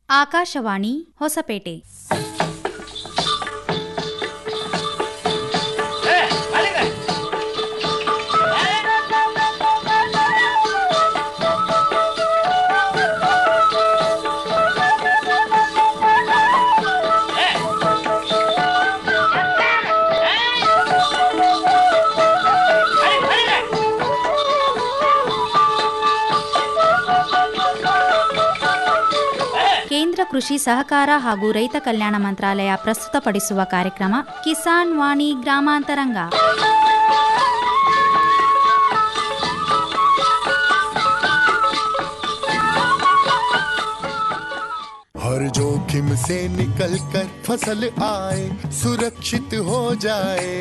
ಆಕಾಶವಾಣಿ ಹೊಸಪೇಟೆ ಕೇಂದ್ರ ಕೃಷಿ ಸಹಕಾರ ಹಾಗೂ ರೈತ ಕಲ್ಯಾಣ ಮಂತ್ರಾಲಯ ಪ್ರಸ್ತುತಪಡಿಸುವ ಕಾರ್ಯಕ್ರಮ ಕಿಸಾನ್ ವಾಣಿ ಗ್ರಾಮಾಂತರಂಗ हर जोखिम से निकल कर फसल आए सुरक्षित हो जाए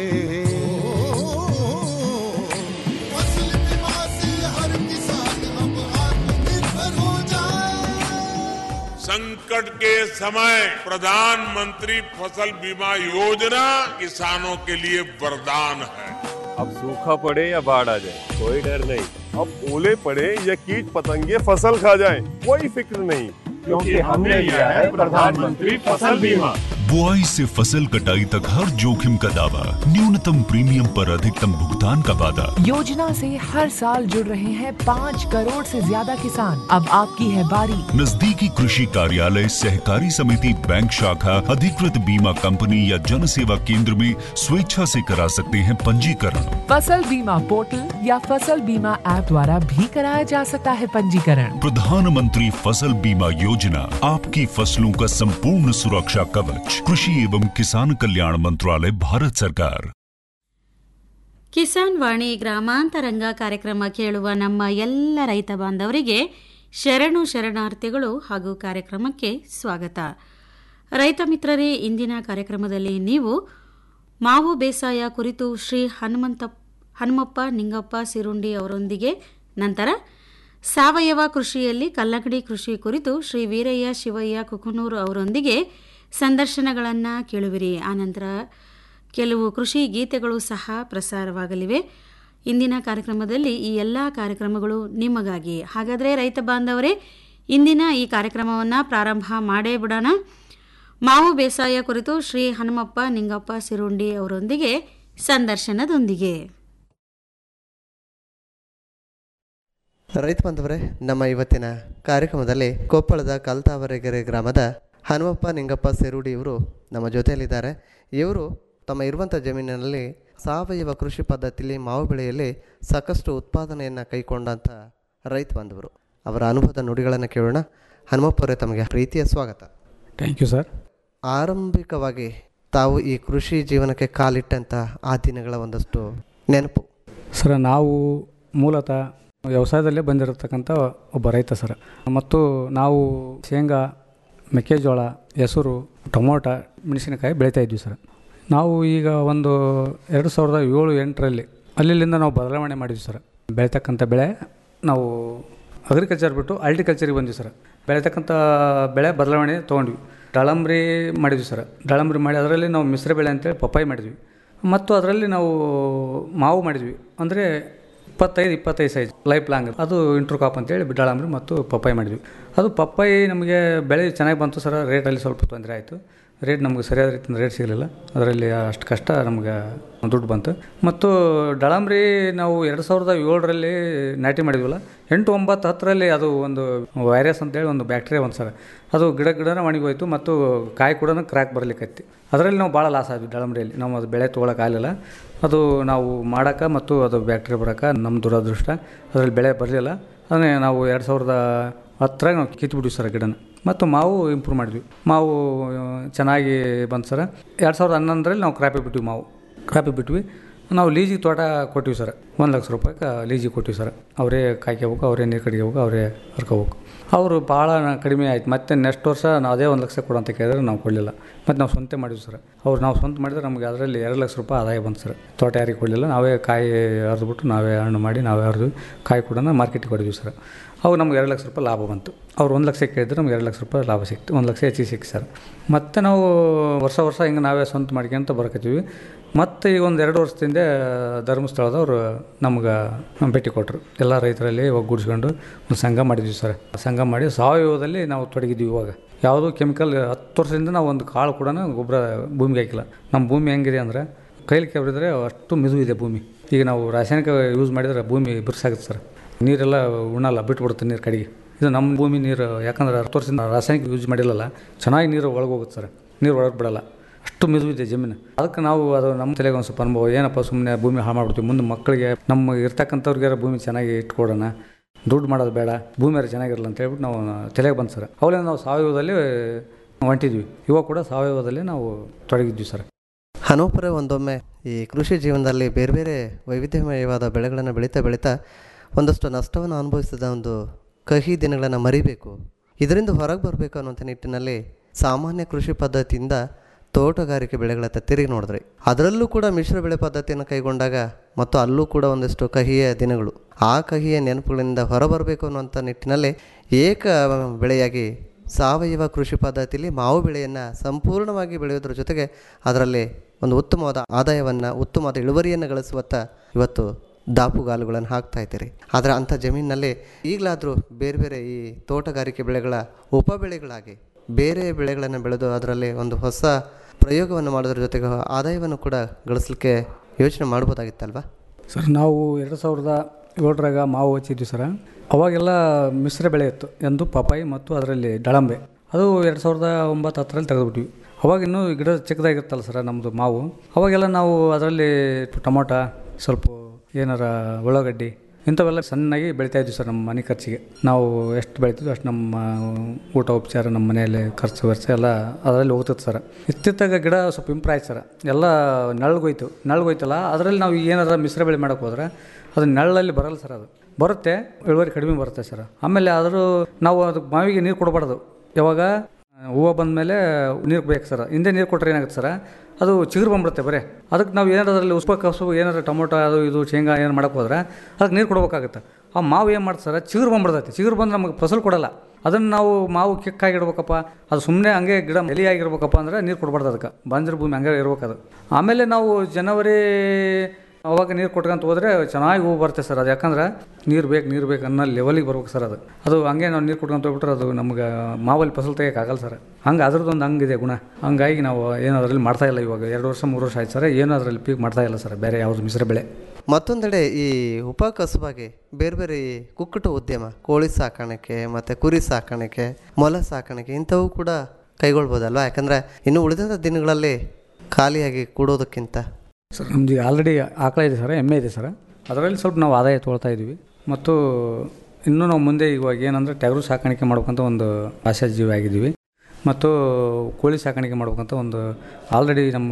फसल बीमा से हर किसान अब आत्मनिर्भर हो जाए संकट के समय प्रधानमंत्री फसल बीमा योजना किसानों के लिए वरदान है अब सूखा पड़े या बाढ़ आ जाए कोई डर नहीं अब ओले पड़े या कीट पतंगे फसल खा जाए कोई फिक्र नहीं क्योंकि हमने लिया है प्रधानमंत्री फसल बीमा बुआई से फसल कटाई तक हर जोखिम का दावा न्यूनतम प्रीमियम पर अधिकतम भुगतान का वादा योजना से हर साल जुड़ रहे हैं पाँच करोड़ से ज्यादा किसान अब आपकी है बारी नजदीकी कृषि कार्यालय सहकारी समिति बैंक शाखा अधिकृत बीमा कंपनी या जन सेवा केंद्र में स्वेच्छा से करा सकते हैं पंजीकरण फसल बीमा पोर्टल या फसल बीमा ऐप द्वारा भी कराया जा सकता है पंजीकरण प्रधानमंत्री फसल बीमा योजना आपकी फसलों का संपूर्ण सुरक्षा कवच कृषि एवं किसान कल्याण मंत्रालय भारत सरकार ಕಿಸಾನ್ ವಾಣಿ ಗ್ರಾಮಾಂತರಂಗ ಕಾರ್ಯಕ್ರಮ ಕೇಳುವ ನಮ್ಮ ಎಲ್ಲ ರೈತ ಬಾಂಧವರಿಗೆ ಶರಣು ಶರಣಾರ್ಥಿಗಳು ಹಾಗೂ ಕಾರ್ಯಕ್ರಮಕ್ಕೆ ಸ್ವಾಗತ ರೈತ ಮಿತ್ರರೇ ಇಂದಿನ ಕಾರ್ಯಕ್ರಮದಲ್ಲಿ ನೀವು ಮಾವು ಬೇಸಾಯ ಕುರಿತು ಶ್ರೀ ಹನುಮಂತ ಹನುಮಪ್ಪ ನಿಂಗಪ್ಪ ಸಿರುಂಡಿ ಅವರೊಂದಿಗೆ ನಂತರ ಸಾವಯವ ಕೃಷಿಯಲ್ಲಿ ಕಲ್ಲಂಗಡಿ ಕೃಷಿ ಕುರಿತು ಶ್ರೀ ವೀರಯ್ಯ ಶಿವಯ್ಯ ಕುಕನೂರು ಅವರೊಂದಿಗೆ ಸಂದರ್ಶನಗಳನ್ನು ಕೇಳುವಿರಿ ಆನಂತರ ಕೆಲವು ಕೃಷಿ ಗೀತೆಗಳು ಸಹ ಪ್ರಸಾರವಾಗಲಿವೆ ಇಂದಿನ ಕಾರ್ಯಕ್ರಮದಲ್ಲಿ ಈ ಎಲ್ಲ ಕಾರ್ಯಕ್ರಮಗಳು ನಿಮಗಾಗಿ ಹಾಗಾದರೆ ರೈತ ಬಾಂಧವರೇ ಇಂದಿನ ಈ ಕಾರ್ಯಕ್ರಮವನ್ನು ಪ್ರಾರಂಭ ಮಾಡೇ ಬಿಡೋಣ ಮಾವು ಬೇಸಾಯ ಕುರಿತು ಶ್ರೀ ಹನುಮಪ್ಪ ನಿಂಗಪ್ಪ ಸಿರುಂಡಿ ಅವರೊಂದಿಗೆ ಸಂದರ್ಶನದೊಂದಿಗೆ ರೈತ ಬಾಂಧವರೇ ನಮ್ಮ ಇವತ್ತಿನ ಕಾರ್ಯಕ್ರಮದಲ್ಲಿ ಕೊಪ್ಪಳದ ಕಲ್ತಾವರೆಗೆರೆ ಗ್ರಾಮದ ಹನುಮಪ್ಪ ನಿಂಗಪ್ಪ ಸೆರುಡಿ ಇವರು ನಮ್ಮ ಜೊತೆಯಲ್ಲಿದ್ದಾರೆ ಇವರು ತಮ್ಮ ಇರುವಂಥ ಜಮೀನಿನಲ್ಲಿ ಸಾವಯವ ಕೃಷಿ ಪದ್ಧತಿಯಲ್ಲಿ ಮಾವು ಬೆಳೆಯಲ್ಲಿ ಸಾಕಷ್ಟು ಉತ್ಪಾದನೆಯನ್ನು ಕೈಗೊಂಡಂಥ ರೈತ ಬಾಂಧವರು ಅವರ ಅನುಭವದ ನುಡಿಗಳನ್ನು ಕೇಳೋಣ ಹನುಮಪ್ಪರೇ ತಮಗೆ ಪ್ರೀತಿಯ ಸ್ವಾಗತ ಥ್ಯಾಂಕ್ ಯು ಸರ್ ಆರಂಭಿಕವಾಗಿ ತಾವು ಈ ಕೃಷಿ ಜೀವನಕ್ಕೆ ಕಾಲಿಟ್ಟಂಥ ಆ ದಿನಗಳ ಒಂದಷ್ಟು ನೆನಪು ಸರ್ ನಾವು ಮೂಲತಃ ವ್ಯವಸಾಯದಲ್ಲೇ ಬಂದಿರತಕ್ಕಂಥ ಒಬ್ಬ ರೈತ ಸರ್ ಮತ್ತು ನಾವು ಶೇಂಗಾ ಮೆಕ್ಕೆಜೋಳ ಹೆಸರು ಟೊಮೊಟ ಮೆಣಸಿನಕಾಯಿ ಬೆಳೀತಾ ಇದ್ವಿ ಸರ್ ನಾವು ಈಗ ಒಂದು ಎರಡು ಸಾವಿರದ ಏಳು ಎಂಟರಲ್ಲಿ ಅಲ್ಲಿಂದ ನಾವು ಬದಲಾವಣೆ ಮಾಡಿದ್ವಿ ಸರ್ ಬೆಳೀತಕ್ಕಂಥ ಬೆಳೆ ನಾವು ಅಗ್ರಿಕಲ್ಚರ್ ಬಿಟ್ಟು ಅಲ್ಟಿಕಲ್ಚರಿಗೆ ಬಂದ್ವಿ ಸರ್ ಬೆಳೀತಕ್ಕಂಥ ಬೆಳೆ ಬದಲಾವಣೆ ತೊಗೊಂಡ್ವಿ ದಾಳಂಬ್ರಿ ಮಾಡಿದ್ವಿ ಸರ್ ದಾಳಂಬ್ರಿ ಮಾಡಿ ಅದರಲ್ಲಿ ನಾವು ಮಿಶ್ರ ಬೆಳೆ ಅಂತೇಳಿ ಪಪ್ಪಾಯಿ ಮಾಡಿದ್ವಿ ಮತ್ತು ಅದರಲ್ಲಿ ನಾವು ಮಾವು ಮಾಡಿದ್ವಿ ಅಂದರೆ ಇಪ್ಪತ್ತೈದು ಇಪ್ಪತ್ತೈದು ಸೈಜ್ ಲೈಫ್ ಲಾಂಗ್ ಅದು ಇಂಟ್ರೂ ಕಾಪ್ ಅಂತೇಳಿ ದಾಳಂಬ್ರಿ ಮತ್ತು ಪಪ್ಪಾಯಿ ಮಾಡಿದ್ವಿ ಅದು ಪಪ್ಪಾಯಿ ನಮಗೆ ಬೆಳೆ ಚೆನ್ನಾಗಿ ಬಂತು ಸರ್ ರೇಟಲ್ಲಿ ಸ್ವಲ್ಪ ತೊಂದರೆ ಆಯಿತು ರೇಟ್ ನಮಗೆ ಸರಿಯಾದ ರೀತಿಯಿಂದ ರೇಟ್ ಸಿಗಲಿಲ್ಲ ಅದರಲ್ಲಿ ಅಷ್ಟು ಕಷ್ಟ ನಮಗೆ ದುಡ್ಡು ಬಂತು ಮತ್ತು ದಾಳಂಬ್ರಿ ನಾವು ಎರಡು ಸಾವಿರದ ಏಳರಲ್ಲಿ ನಾಟಿ ಮಾಡಿದ್ವಲ್ಲ ಎಂಟು ಒಂಬತ್ತು ಹತ್ತರಲ್ಲಿ ಅದು ಒಂದು ವೈರಸ್ ಅಂತೇಳಿ ಒಂದು ಬ್ಯಾಕ್ಟೀರಿಯಾ ಒಂದು ಸರ್ ಅದು ಗಿಡ ಗಿಡನ ಒಣಗೋಯ್ತು ಮತ್ತು ಕಾಯಿ ಕೂಡ ಕ್ರ್ಯಾಕ್ ಬರಲಿಕ್ಕೈತಿ ಅದರಲ್ಲಿ ನಾವು ಭಾಳ ಲಾಸ್ ಆದ್ವಿ ದಾಳಂಬ್ರಿಯಲ್ಲಿ ನಾವು ಅದು ಬೆಳೆ ತೊಗೊಳಕ್ಕಾಗಲಿಲ್ಲ ಅದು ನಾವು ಮಾಡೋಕೆ ಮತ್ತು ಅದು ಬ್ಯಾಕ್ಟೀರಿಯಾ ಬರೋಕೆ ನಮ್ಮ ದುರದೃಷ್ಟ ಅದರಲ್ಲಿ ಬೆಳೆ ಬರಲಿಲ್ಲ ಅದನ್ನೇ ನಾವು ಎರಡು ಸಾವಿರದ ಹತ್ತರಾಗ ನಾವು ಕಿತ್ಬಿಟ್ವಿ ಸರ್ ಗಿಡನ ಮತ್ತು ಮಾವು ಇಂಪ್ರೂವ್ ಮಾಡಿದ್ವಿ ಮಾವು ಚೆನ್ನಾಗಿ ಬಂತು ಸರ್ ಎರಡು ಸಾವಿರದ ಹನ್ನೊಂದರಲ್ಲಿ ನಾವು ಕ್ರಾಪಿ ಬಿಟ್ವಿ ಮಾವು ಕ್ರಾಪಿ ಬಿಟ್ವಿ ನಾವು ಲೀಜಿಗೆ ತೋಟ ಕೊಟ್ಟಿವಿ ಸರ್ ಒಂದು ಲಕ್ಷ ರೂಪಾಯಿಗೆ ಲೀಜಿಗೆ ಕೊಟ್ಟಿವಿ ಸರ್ ಅವರೇ ಕಾಯ್ಕೋಬೇಕು ಅವರೇ ನೀರು ಕಡಿಗೋಬೇಕು ಅವರೇ ಹರ್ಕೋಬೇಕು ಅವರು ಭಾಳ ಕಡಿಮೆ ಆಯ್ತು ಮತ್ತೆ ನೆಕ್ಸ್ಟ್ ವರ್ಷ ನಾವು ಅದೇ ಒಂದು ಲಕ್ಷ ಕೊಡು ಅಂತ ಕೇಳಿದ್ರೆ ನಾವು ಕೊಡಲಿಲ್ಲ ಮತ್ತು ನಾವು ಸ್ವಂತ ಮಾಡಿದ್ವಿ ಸರ್ ಅವ್ರು ನಾವು ಸ್ವಂತ ಮಾಡಿದ್ರೆ ನಮಗೆ ಅದರಲ್ಲಿ ಎರಡು ಲಕ್ಷ ರೂಪಾಯಿ ಆದಾಯ ಬಂತು ಸರ್ ತೋಟ ಯಾರಿಗೆ ಕೊಡಲಿಲ್ಲ ನಾವೇ ಕಾಯಿ ಹರಿದ್ಬಿಟ್ಟು ನಾವೇ ಹಣ್ಣು ಮಾಡಿ ನಾವೇ ಹರಿದ್ವಿ ಕಾಯಿ ಕೂಡ ಮಾರ್ಕೆಟಿಗೆ ಕೊಡಿದ್ವಿ ಸರ್ ಅವಾಗ ನಮ್ಗೆ ಎರಡು ಲಕ್ಷ ರೂಪಾಯಿ ಲಾಭ ಬಂತು ಅವ್ರು ಒಂದು ಲಕ್ಷ ಕೇಳಿದ್ರೆ ನಮ್ಗೆ ಎರಡು ಲಕ್ಷ ರೂಪಾಯಿ ಲಾಭ ಸಿಕ್ತು ಒಂದು ಲಕ್ಷ ಹೆಚ್ಚಿಗೆ ಸಿಕ್ತು ಸರ್ ಮತ್ತು ನಾವು ವರ್ಷ ವರ್ಷ ಹಿಂಗೆ ನಾವೇ ಸ್ವಂತ ಮಾಡ್ಕೊಂತ ಬರ್ಕತ್ತೀವಿ ಮತ್ತು ಈಗ ಒಂದು ಎರಡು ವರ್ಷದಿಂದ ಧರ್ಮಸ್ಥಳದವ್ರು ನಮ್ಗೆ ಭೇಟಿ ಕೊಟ್ಟರು ಎಲ್ಲ ರೈತರಲ್ಲಿ ಒಗ್ಗೂಡಿಸ್ಕೊಂಡು ಒಂದು ಸಂಘ ಮಾಡಿದ್ವಿ ಸರ್ ಸಂಘ ಮಾಡಿ ಸಾವಯವದಲ್ಲಿ ನಾವು ತೊಡಗಿದ್ವಿ ಇವಾಗ ಯಾವುದೂ ಕೆಮಿಕಲ್ ಹತ್ತು ವರ್ಷದಿಂದ ನಾವು ಒಂದು ಕಾಳು ಕೂಡ ಗೊಬ್ಬರ ಭೂಮಿಗೆ ಹಾಕಿಲ್ಲ ನಮ್ಮ ಭೂಮಿ ಹೆಂಗಿದೆ ಅಂದರೆ ಕೈಲಿ ಕೆವರಿದ್ರೆ ಅಷ್ಟು ಮಿದು ಇದೆ ಭೂಮಿ ಈಗ ನಾವು ರಾಸಾಯನಿಕ ಯೂಸ್ ಮಾಡಿದರೆ ಭೂಮಿ ಬಿರ್ಸಾಗುತ್ತೆ ಸರ್ ನೀರೆಲ್ಲ ಉಣ್ಣಲ್ಲ ಬಿಟ್ಬಿಡುತ್ತೆ ನೀರು ಕಡೆಗೆ ಇದು ನಮ್ಮ ಭೂಮಿ ನೀರು ಯಾಕಂದ್ರೆ ಹತ್ತು ವರ್ಷದಿಂದ ರಾಸಾಯನಿಕ ಯೂಸ್ ಮಾಡಿಲ್ಲಲ್ಲ ಚೆನ್ನಾಗಿ ನೀರು ಒಳಗೆ ಹೋಗುತ್ತೆ ಸರ್ ನೀರು ಒಳಗೆ ಬಿಡಲ್ಲ ಅಷ್ಟು ಮಿದು ಇದೆ ಜಮೀನು ಅದಕ್ಕೆ ನಾವು ಅದು ನಮ್ಮ ತಲೆಗೆ ಒಂದು ಸ್ವಲ್ಪ ಅನುಭವ ಏನಪ್ಪ ಸುಮ್ಮನೆ ಭೂಮಿ ಹಾಳು ಮಾಡ್ಬಿಡ್ತೀವಿ ಮುಂದೆ ಮಕ್ಕಳಿಗೆ ನಮ್ಮ ಇರ್ತಕ್ಕಂಥವ್ರಿಗೆ ಭೂಮಿ ಚೆನ್ನಾಗಿ ಇಟ್ಕೊಡೋಣ ದುಡ್ಡು ಮಾಡೋದು ಬೇಡ ಭೂಮಿ ಚೆನ್ನಾಗಿರಲ್ಲ ಅಂತ ಹೇಳ್ಬಿಟ್ಟು ನಾವು ತಲೆಗೆ ಬಂದು ಸರ್ ಅವಲೇ ನಾವು ಸಾವಯವದಲ್ಲಿ ಹೊಂಟಿದ್ವಿ ಇವಾಗ ಕೂಡ ಸಾವಯವದಲ್ಲಿ ನಾವು ತೊಡಗಿದ್ವಿ ಸರ್ ಹನುಮಪುರ ಒಂದೊಮ್ಮೆ ಈ ಕೃಷಿ ಜೀವನದಲ್ಲಿ ಬೇರೆ ಬೇರೆ ವೈವಿಧ್ಯಮಯವಾದ ಬೆಳೆಗಳನ್ನು ಬೆಳೀತಾ ಬೆಳೀತಾ ಒಂದಷ್ಟು ನಷ್ಟವನ್ನು ಅನುಭವಿಸಿದ ಒಂದು ಕಹಿ ದಿನಗಳನ್ನು ಮರಿಬೇಕು ಇದರಿಂದ ಹೊರಗೆ ಬರಬೇಕು ಅನ್ನುವಂಥ ನಿಟ್ಟಿನಲ್ಲಿ ಸಾಮಾನ್ಯ ಕೃಷಿ ಪದ್ಧತಿಯಿಂದ ತೋಟಗಾರಿಕೆ ಬೆಳೆಗಳತ್ತ ತಿರುಗಿ ನೋಡಿದ್ರಿ ಅದರಲ್ಲೂ ಕೂಡ ಮಿಶ್ರ ಬೆಳೆ ಪದ್ಧತಿಯನ್ನು ಕೈಗೊಂಡಾಗ ಮತ್ತು ಅಲ್ಲೂ ಕೂಡ ಒಂದಷ್ಟು ಕಹಿಯ ದಿನಗಳು ಆ ಕಹಿಯ ನೆನಪುಗಳಿಂದ ಹೊರಬರಬೇಕು ಅನ್ನುವಂಥ ನಿಟ್ಟಿನಲ್ಲಿ ಏಕ ಬೆಳೆಯಾಗಿ ಸಾವಯವ ಕೃಷಿ ಪದ್ಧತಿಯಲ್ಲಿ ಮಾವು ಬೆಳೆಯನ್ನು ಸಂಪೂರ್ಣವಾಗಿ ಬೆಳೆಯೋದ್ರ ಜೊತೆಗೆ ಅದರಲ್ಲಿ ಒಂದು ಉತ್ತಮವಾದ ಆದಾಯವನ್ನು ಉತ್ತಮವಾದ ಇಳುವರಿಯನ್ನು ಗಳಿಸುವತ್ತ ಇವತ್ತು ದಾಪುಗಾಲುಗಳನ್ನು ಹಾಕ್ತಾ ಇದ್ದೀರಿ ಆದರೆ ಅಂಥ ಜಮೀನಿನಲ್ಲಿ ಈಗಲಾದರೂ ಬೇರೆ ಬೇರೆ ಈ ತೋಟಗಾರಿಕೆ ಬೆಳೆಗಳ ಉಪಬೆಳೆಗಳಾಗಿ ಬೇರೆ ಬೆಳೆಗಳನ್ನು ಬೆಳೆದು ಅದರಲ್ಲಿ ಒಂದು ಹೊಸ ಪ್ರಯೋಗವನ್ನು ಮಾಡೋದ್ರ ಜೊತೆಗೆ ಆದಾಯವನ್ನು ಕೂಡ ಗಳಿಸಲಿಕ್ಕೆ ಯೋಚನೆ ಮಾಡ್ಬೋದಾಗಿತ್ತಲ್ವಾ ಸರ್ ನಾವು ಎರಡು ಸಾವಿರದ ಏಳರಾಗ ಮಾವು ಹಚ್ಚಿದ್ವಿ ಸರ ಅವಾಗೆಲ್ಲ ಮಿಶ್ರ ಬೆಳೆ ಇತ್ತು ಎಂದು ಪಪಾಯಿ ಮತ್ತು ಅದರಲ್ಲಿ ದಾಳಂಬೆ ಅದು ಎರಡು ಸಾವಿರದ ಒಂಬತ್ತು ಹತ್ತರಲ್ಲಿ ತೆಗೆದುಬಿಟ್ವಿ ಅವಾಗ ಇನ್ನೂ ಗಿಡ ಚಿಕ್ಕದಾಗಿರ್ತಲ್ಲ ಸರ ನಮ್ಮದು ಮಾವು ಅವಾಗೆಲ್ಲ ನಾವು ಅದರಲ್ಲಿ ಟೊಮೊಟ ಸ್ವಲ್ಪ ಏನಾರ ಉಳ್ಳಾಗಡ್ಡಿ ಇಂಥವೆಲ್ಲ ಸಣ್ಣಾಗಿ ಬೆಳಿತಾ ಇದ್ವಿ ಸರ್ ನಮ್ಮ ಮನೆ ಖರ್ಚಿಗೆ ನಾವು ಎಷ್ಟು ಬೆಳಿತಿದ್ವಿ ಅಷ್ಟು ನಮ್ಮ ಊಟ ಉಪಚಾರ ನಮ್ಮ ಮನೆಯಲ್ಲಿ ಖರ್ಚು ವೆಚ್ಚ ಎಲ್ಲ ಅದರಲ್ಲಿ ಹೋಗ್ತದೆ ಸರ್ ಇತ್ತಿತ್ತಾಗ ಗಿಡ ಸ್ವಲ್ಪ ಇಂಪ್ರೂವ್ ಆಯ್ತು ಸರ್ ಎಲ್ಲ ನೆಳ್ಗೋಯ್ತು ನೆಳ್ಗೋಯ್ತಲ್ಲ ಅದರಲ್ಲಿ ನಾವು ಏನಾರ ಮಿಶ್ರ ಬೆಳೆ ಮಾಡೋಕೆ ಹೋದ್ರೆ ಅದು ನೆರಳಲ್ಲಿ ಬರಲ್ಲ ಸರ್ ಅದು ಬರುತ್ತೆ ಇಳುವರಿ ಕಡಿಮೆ ಬರುತ್ತೆ ಸರ್ ಆಮೇಲೆ ಆದರೂ ನಾವು ಅದಕ್ಕೆ ಮಾವಿಗೆ ನೀರು ಕೊಡಬಾರ್ದು ಯಾವಾಗ ಹೂವು ಬಂದಮೇಲೆ ನೀರು ಬೇಕು ಸರ್ ಹಿಂದೆ ನೀರು ಕೊಟ್ಟರೆ ಏನಾಗುತ್ತೆ ಸರ್ ಅದು ಚಿಗುರು ಬಂದ್ಬಿಡುತ್ತೆ ಬರೀ ಅದಕ್ಕೆ ನಾವು ಏನಾರು ಅದರಲ್ಲಿ ಉಸ್ಪ ಕಸು ಏನಾರು ಟೊಮೊಟೊ ಅದು ಇದು ಶೇಂಗಾ ಏನು ಮಾಡಕ್ಕೆ ಹೋದ್ರೆ ಅದಕ್ಕೆ ನೀರು ಕೊಡ್ಬೇಕಾಗುತ್ತೆ ಆ ಮಾವು ಏನು ಮಾಡ್ತಾರೆ ಸರ್ ಚಿಗುರು ಬಂದ್ಬಿಡ್ತೈತೆ ಚಿಗುರು ಬಂದ್ರೆ ನಮಗೆ ಫಸಲು ಕೊಡಲ್ಲ ಅದನ್ನು ನಾವು ಮಾವು ಕಿಕ್ಕಾಗಿಡ್ಬೇಕಪ್ಪ ಅದು ಸುಮ್ಮನೆ ಹಂಗೆ ಗಿಡ ಎಲಿಯಾಗಿರ್ಬೇಕಪ್ಪ ಅಂದ್ರೆ ನೀರು ಕೊಡಬಾರ್ದು ಅದಕ್ಕೆ ಬಂದಿರೋ ಭೂಮಿ ಹಂಗೆ ಇರ್ಬೇಕು ಅದು ಆಮೇಲೆ ನಾವು ಜನವರಿ ಅವಾಗ ನೀರು ಕೊಟ್ಕೊಂತ ಹೋದರೆ ಚೆನ್ನಾಗಿ ಹೂವು ಬರುತ್ತೆ ಸರ್ ಅದು ಯಾಕಂದ್ರೆ ನೀರು ಬೇಕು ನೀರು ಬೇಕು ಅನ್ನೋ ಲೆವೆಲಿಗೆ ಬರ್ಬೇಕು ಸರ್ ಅದು ಅದು ಹಂಗೆ ನಾವು ನೀರು ಕೊಟ್ಕೊಂತ ಹೋಗ್ಬಿಟ್ರೆ ಅದು ನಮ್ಗೆ ಮಾವಲ್ಲಿ ಫಸಲು ತೆಗಿಯೋಕ್ಕಾಗಲ್ಲ ಸರ್ ಹಂಗೆ ಅದ್ರದ್ದೊಂದು ಹಂಗಿದೆ ಗುಣ ಹಂಗಾಗಿ ನಾವು ಏನು ಅದರಲ್ಲಿ ಮಾಡ್ತಾ ಇಲ್ಲ ಇವಾಗ ಎರಡು ವರ್ಷ ಮೂರು ವರ್ಷ ಆಯ್ತು ಸರ್ ಏನು ಅದರಲ್ಲಿ ಪೀಕ್ ಮಾಡ್ತಾ ಇಲ್ಲ ಸರ್ ಬೇರೆ ಯಾವುದು ಮಿಶ್ರ ಬೆಳೆ ಮತ್ತೊಂದೆಡೆ ಈ ಉಪಕಸುಬಾಗಿ ಬೇರೆ ಬೇರೆ ಈ ಕುಕ್ಕುಟ ಉದ್ಯಮ ಕೋಳಿ ಸಾಕಾಣಿಕೆ ಮತ್ತು ಕುರಿ ಸಾಕಾಣಿಕೆ ಮೊಲ ಸಾಕಾಣಿಕೆ ಇಂಥವು ಕೂಡ ಕೈಗೊಳ್ಬೋದಲ್ವಾ ಯಾಕಂದರೆ ಇನ್ನು ಉಳಿದ ದಿನಗಳಲ್ಲಿ ಖಾಲಿಯಾಗಿ ಕೂಡೋದಕ್ಕಿಂತ ಸರ್ ನಮ್ದು ಆಲ್ರೆಡಿ ಆಕಳ ಇದೆ ಸರ್ ಎಮ್ಮೆ ಇದೆ ಸರ್ ಅದರಲ್ಲಿ ಸ್ವಲ್ಪ ನಾವು ಆದಾಯ ತೊಗೊಳ್ತಾ ಇದ್ವಿ ಮತ್ತು ಇನ್ನೂ ನಾವು ಮುಂದೆ ಇವಾಗ ಏನಂದರೆ ಟಗರು ಸಾಕಾಣಿಕೆ ಮಾಡ್ಬೇಕಂತ ಒಂದು ಆಶಾಜೀವಿ ಆಗಿದ್ದೀವಿ ಮತ್ತು ಕೋಳಿ ಸಾಕಾಣಿಕೆ ಮಾಡ್ಬೇಕಂತ ಒಂದು ಆಲ್ರೆಡಿ ನಮ್ಮ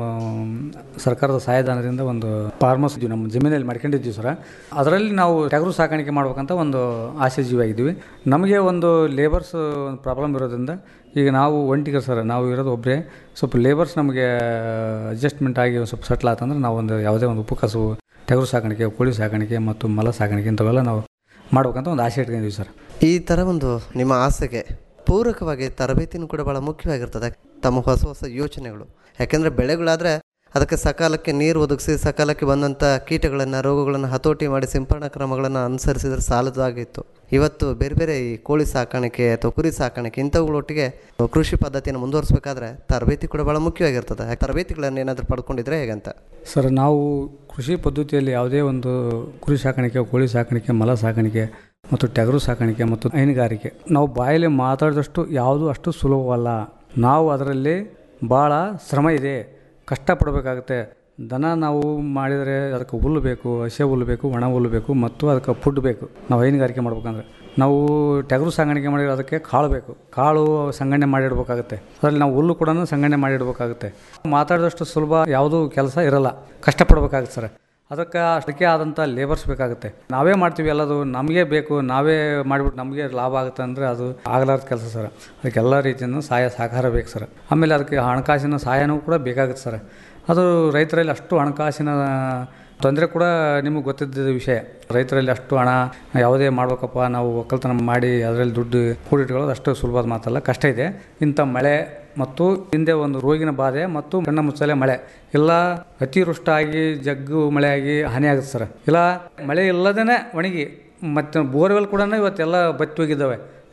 ಸರ್ಕಾರದ ಸಹಾಯಧನದಿಂದ ಒಂದು ಫಾರ್ಮಸ್ ಇದ್ವಿ ನಮ್ಮ ಜಮೀನಲ್ಲಿ ಮಾಡ್ಕೊಂಡಿದ್ವಿ ಸರ್ ಅದರಲ್ಲಿ ನಾವು ಟಗರು ಸಾಕಾಣಿಕೆ ಮಾಡ್ಬೇಕಂತ ಒಂದು ಆಶಾಜೀವಿ ಆಗಿದ್ದೀವಿ ನಮಗೆ ಒಂದು ಲೇಬರ್ಸ್ ಒಂದು ಪ್ರಾಬ್ಲಮ್ ಇರೋದ್ರಿಂದ ಈಗ ನಾವು ಒಂಟಿಗರು ಸರ್ ನಾವು ಇರೋದು ಒಬ್ಬರೇ ಸ್ವಲ್ಪ ಲೇಬರ್ಸ್ ನಮಗೆ ಅಡ್ಜಸ್ಟ್ಮೆಂಟ್ ಆಗಿ ಒಂದು ಸ್ವಲ್ಪ ಸೆಟ್ಲ್ ಆತಂದ್ರೆ ನಾವು ಒಂದು ಯಾವುದೇ ಒಂದು ಉಪಕಸು ಟಗರು ಸಾಕಾಣಿಕೆ ಕೋಳಿ ಸಾಕಾಣಿಕೆ ಮತ್ತು ಮಲ ಸಾಕಾಣಿಕೆ ಇಂಥವೆಲ್ಲ ನಾವು ಮಾಡ್ಬೇಕಂತ ಒಂದು ಆಸೆ ಇಟ್ಕೊಂಡಿದ್ವಿ ಸರ್ ಈ ಥರ ಒಂದು ನಿಮ್ಮ ಆಸೆಗೆ ಪೂರಕವಾಗಿ ತರಬೇತಿನೂ ಕೂಡ ಭಾಳ ಮುಖ್ಯವಾಗಿರ್ತದೆ ತಮ್ಮ ಹೊಸ ಹೊಸ ಯೋಚನೆಗಳು ಯಾಕೆಂದರೆ ಬೆಳೆಗಳಾದರೆ ಅದಕ್ಕೆ ಸಕಾಲಕ್ಕೆ ನೀರು ಒದಗಿಸಿ ಸಕಾಲಕ್ಕೆ ಬಂದಂಥ ಕೀಟಗಳನ್ನು ರೋಗಗಳನ್ನು ಹತೋಟಿ ಮಾಡಿ ಸಿಂಪರಣಾ ಕ್ರಮಗಳನ್ನು ಅನುಸರಿಸಿದ್ರೆ ಸಾಲದಾಗಿತ್ತು ಇವತ್ತು ಬೇರೆ ಬೇರೆ ಈ ಕೋಳಿ ಸಾಕಾಣಿಕೆ ಅಥವಾ ಕುರಿ ಸಾಕಾಣಿಕೆ ಇಂಥವುಗಳೊಟ್ಟಿಗೆ ಕೃಷಿ ಪದ್ಧತಿಯನ್ನು ಮುಂದುವರಿಸಬೇಕಾದ್ರೆ ತರಬೇತಿ ಕೂಡ ಭಾಳ ಮುಖ್ಯವಾಗಿರ್ತದೆ ಆ ತರಬೇತಿಗಳನ್ನು ಏನಾದರೂ ಪಡ್ಕೊಂಡಿದ್ರೆ ಹೇಗಂತ ಸರ್ ನಾವು ಕೃಷಿ ಪದ್ಧತಿಯಲ್ಲಿ ಯಾವುದೇ ಒಂದು ಕುರಿ ಸಾಕಾಣಿಕೆ ಕೋಳಿ ಸಾಕಾಣಿಕೆ ಮಲ ಸಾಕಾಣಿಕೆ ಮತ್ತು ಟಗರು ಸಾಕಾಣಿಕೆ ಮತ್ತು ಹೈನುಗಾರಿಕೆ ನಾವು ಬಾಯಲ್ಲಿ ಮಾತಾಡಿದಷ್ಟು ಯಾವುದು ಅಷ್ಟು ಸುಲಭವಲ್ಲ ನಾವು ಅದರಲ್ಲಿ ಭಾಳ ಶ್ರಮ ಇದೆ ಕಷ್ಟಪಡಬೇಕಾಗುತ್ತೆ ದನ ನಾವು ಮಾಡಿದರೆ ಅದಕ್ಕೆ ಹುಲ್ಲು ಬೇಕು ಹಸೆ ಹುಲ್ಲು ಬೇಕು ಒಣ ಹುಲ್ಲು ಬೇಕು ಮತ್ತು ಅದಕ್ಕೆ ಫುಡ್ ಬೇಕು ನಾವು ಹೈನುಗಾರಿಕೆ ಮಾಡ್ಬೇಕಂದ್ರೆ ನಾವು ಟಗರು ಸಾಗಾಣಿಕೆ ಮಾಡಿದ್ರೆ ಅದಕ್ಕೆ ಕಾಳು ಬೇಕು ಕಾಳು ಸಂಗ್ರಹಣೆ ಮಾಡಿಡ್ಬೇಕಾಗುತ್ತೆ ಅದರಲ್ಲಿ ನಾವು ಹುಲ್ಲು ಕೂಡ ಸಂಗ್ರಹಣೆ ಮಾಡಿಡ್ಬೇಕಾಗುತ್ತೆ ಮಾತಾಡಿದಷ್ಟು ಸುಲಭ ಯಾವುದೂ ಕೆಲಸ ಇರಲ್ಲ ಕಷ್ಟಪಡ್ಬೇಕಾಗುತ್ತೆ ಸರ್ ಅದಕ್ಕೆ ಅಷ್ಟಕ್ಕೆ ಆದಂಥ ಲೇಬರ್ಸ್ ಬೇಕಾಗುತ್ತೆ ನಾವೇ ಮಾಡ್ತೀವಿ ಎಲ್ಲದು ನಮಗೆ ಬೇಕು ನಾವೇ ಮಾಡಿಬಿಟ್ಟು ನಮಗೆ ಲಾಭ ಆಗುತ್ತೆ ಅಂದರೆ ಅದು ಆಗಲಾರ್ದ ಕೆಲಸ ಸರ್ ಅದಕ್ಕೆ ಎಲ್ಲ ರೀತಿಯಿಂದ ಸಹಾಯ ಸಹಕಾರ ಬೇಕು ಸರ್ ಆಮೇಲೆ ಅದಕ್ಕೆ ಹಣಕಾಸಿನ ಸಹಾಯನೂ ಕೂಡ ಬೇಕಾಗುತ್ತೆ ಸರ್ ಅದು ರೈತರಲ್ಲಿ ಅಷ್ಟು ಹಣಕಾಸಿನ ತೊಂದರೆ ಕೂಡ ನಿಮಗೆ ಗೊತ್ತಿದ್ದ ವಿಷಯ ರೈತರಲ್ಲಿ ಅಷ್ಟು ಹಣ ಯಾವುದೇ ಮಾಡ್ಬೇಕಪ್ಪ ನಾವು ಒಕ್ಕಲ್ತನ ಮಾಡಿ ಅದರಲ್ಲಿ ದುಡ್ಡು ಕೂಡಿಟ್ಕೊಳ್ಳೋದು ಅಷ್ಟು ಸುಲಭದ ಮಾತಲ್ಲ ಕಷ್ಟ ಇದೆ ಇಂಥ ಮಳೆ ಮತ್ತು ಹಿಂದೆ ಒಂದು ರೋಗಿನ ಬಾಧೆ ಮತ್ತು ಕಣ್ಣ ಮುಚ್ಚಲೆ ಮಳೆ ಇಲ್ಲ ಅತಿವೃಷ್ಟಾಗಿ ಜಗ್ಗು ಮಳೆ ಆಗಿ ಹಾನಿ ಆಗುತ್ತೆ ಸರ್ ಇಲ್ಲ ಮಳೆ ಇಲ್ಲದೇ ಒಣಗಿ ಮತ್ತು ಬೋರ್ವೆಲ್ ಕೂಡ ಇವತ್ತೆಲ್ಲ ಬತ್ತಿ ಹೋಗಿದ್ದಾವೆ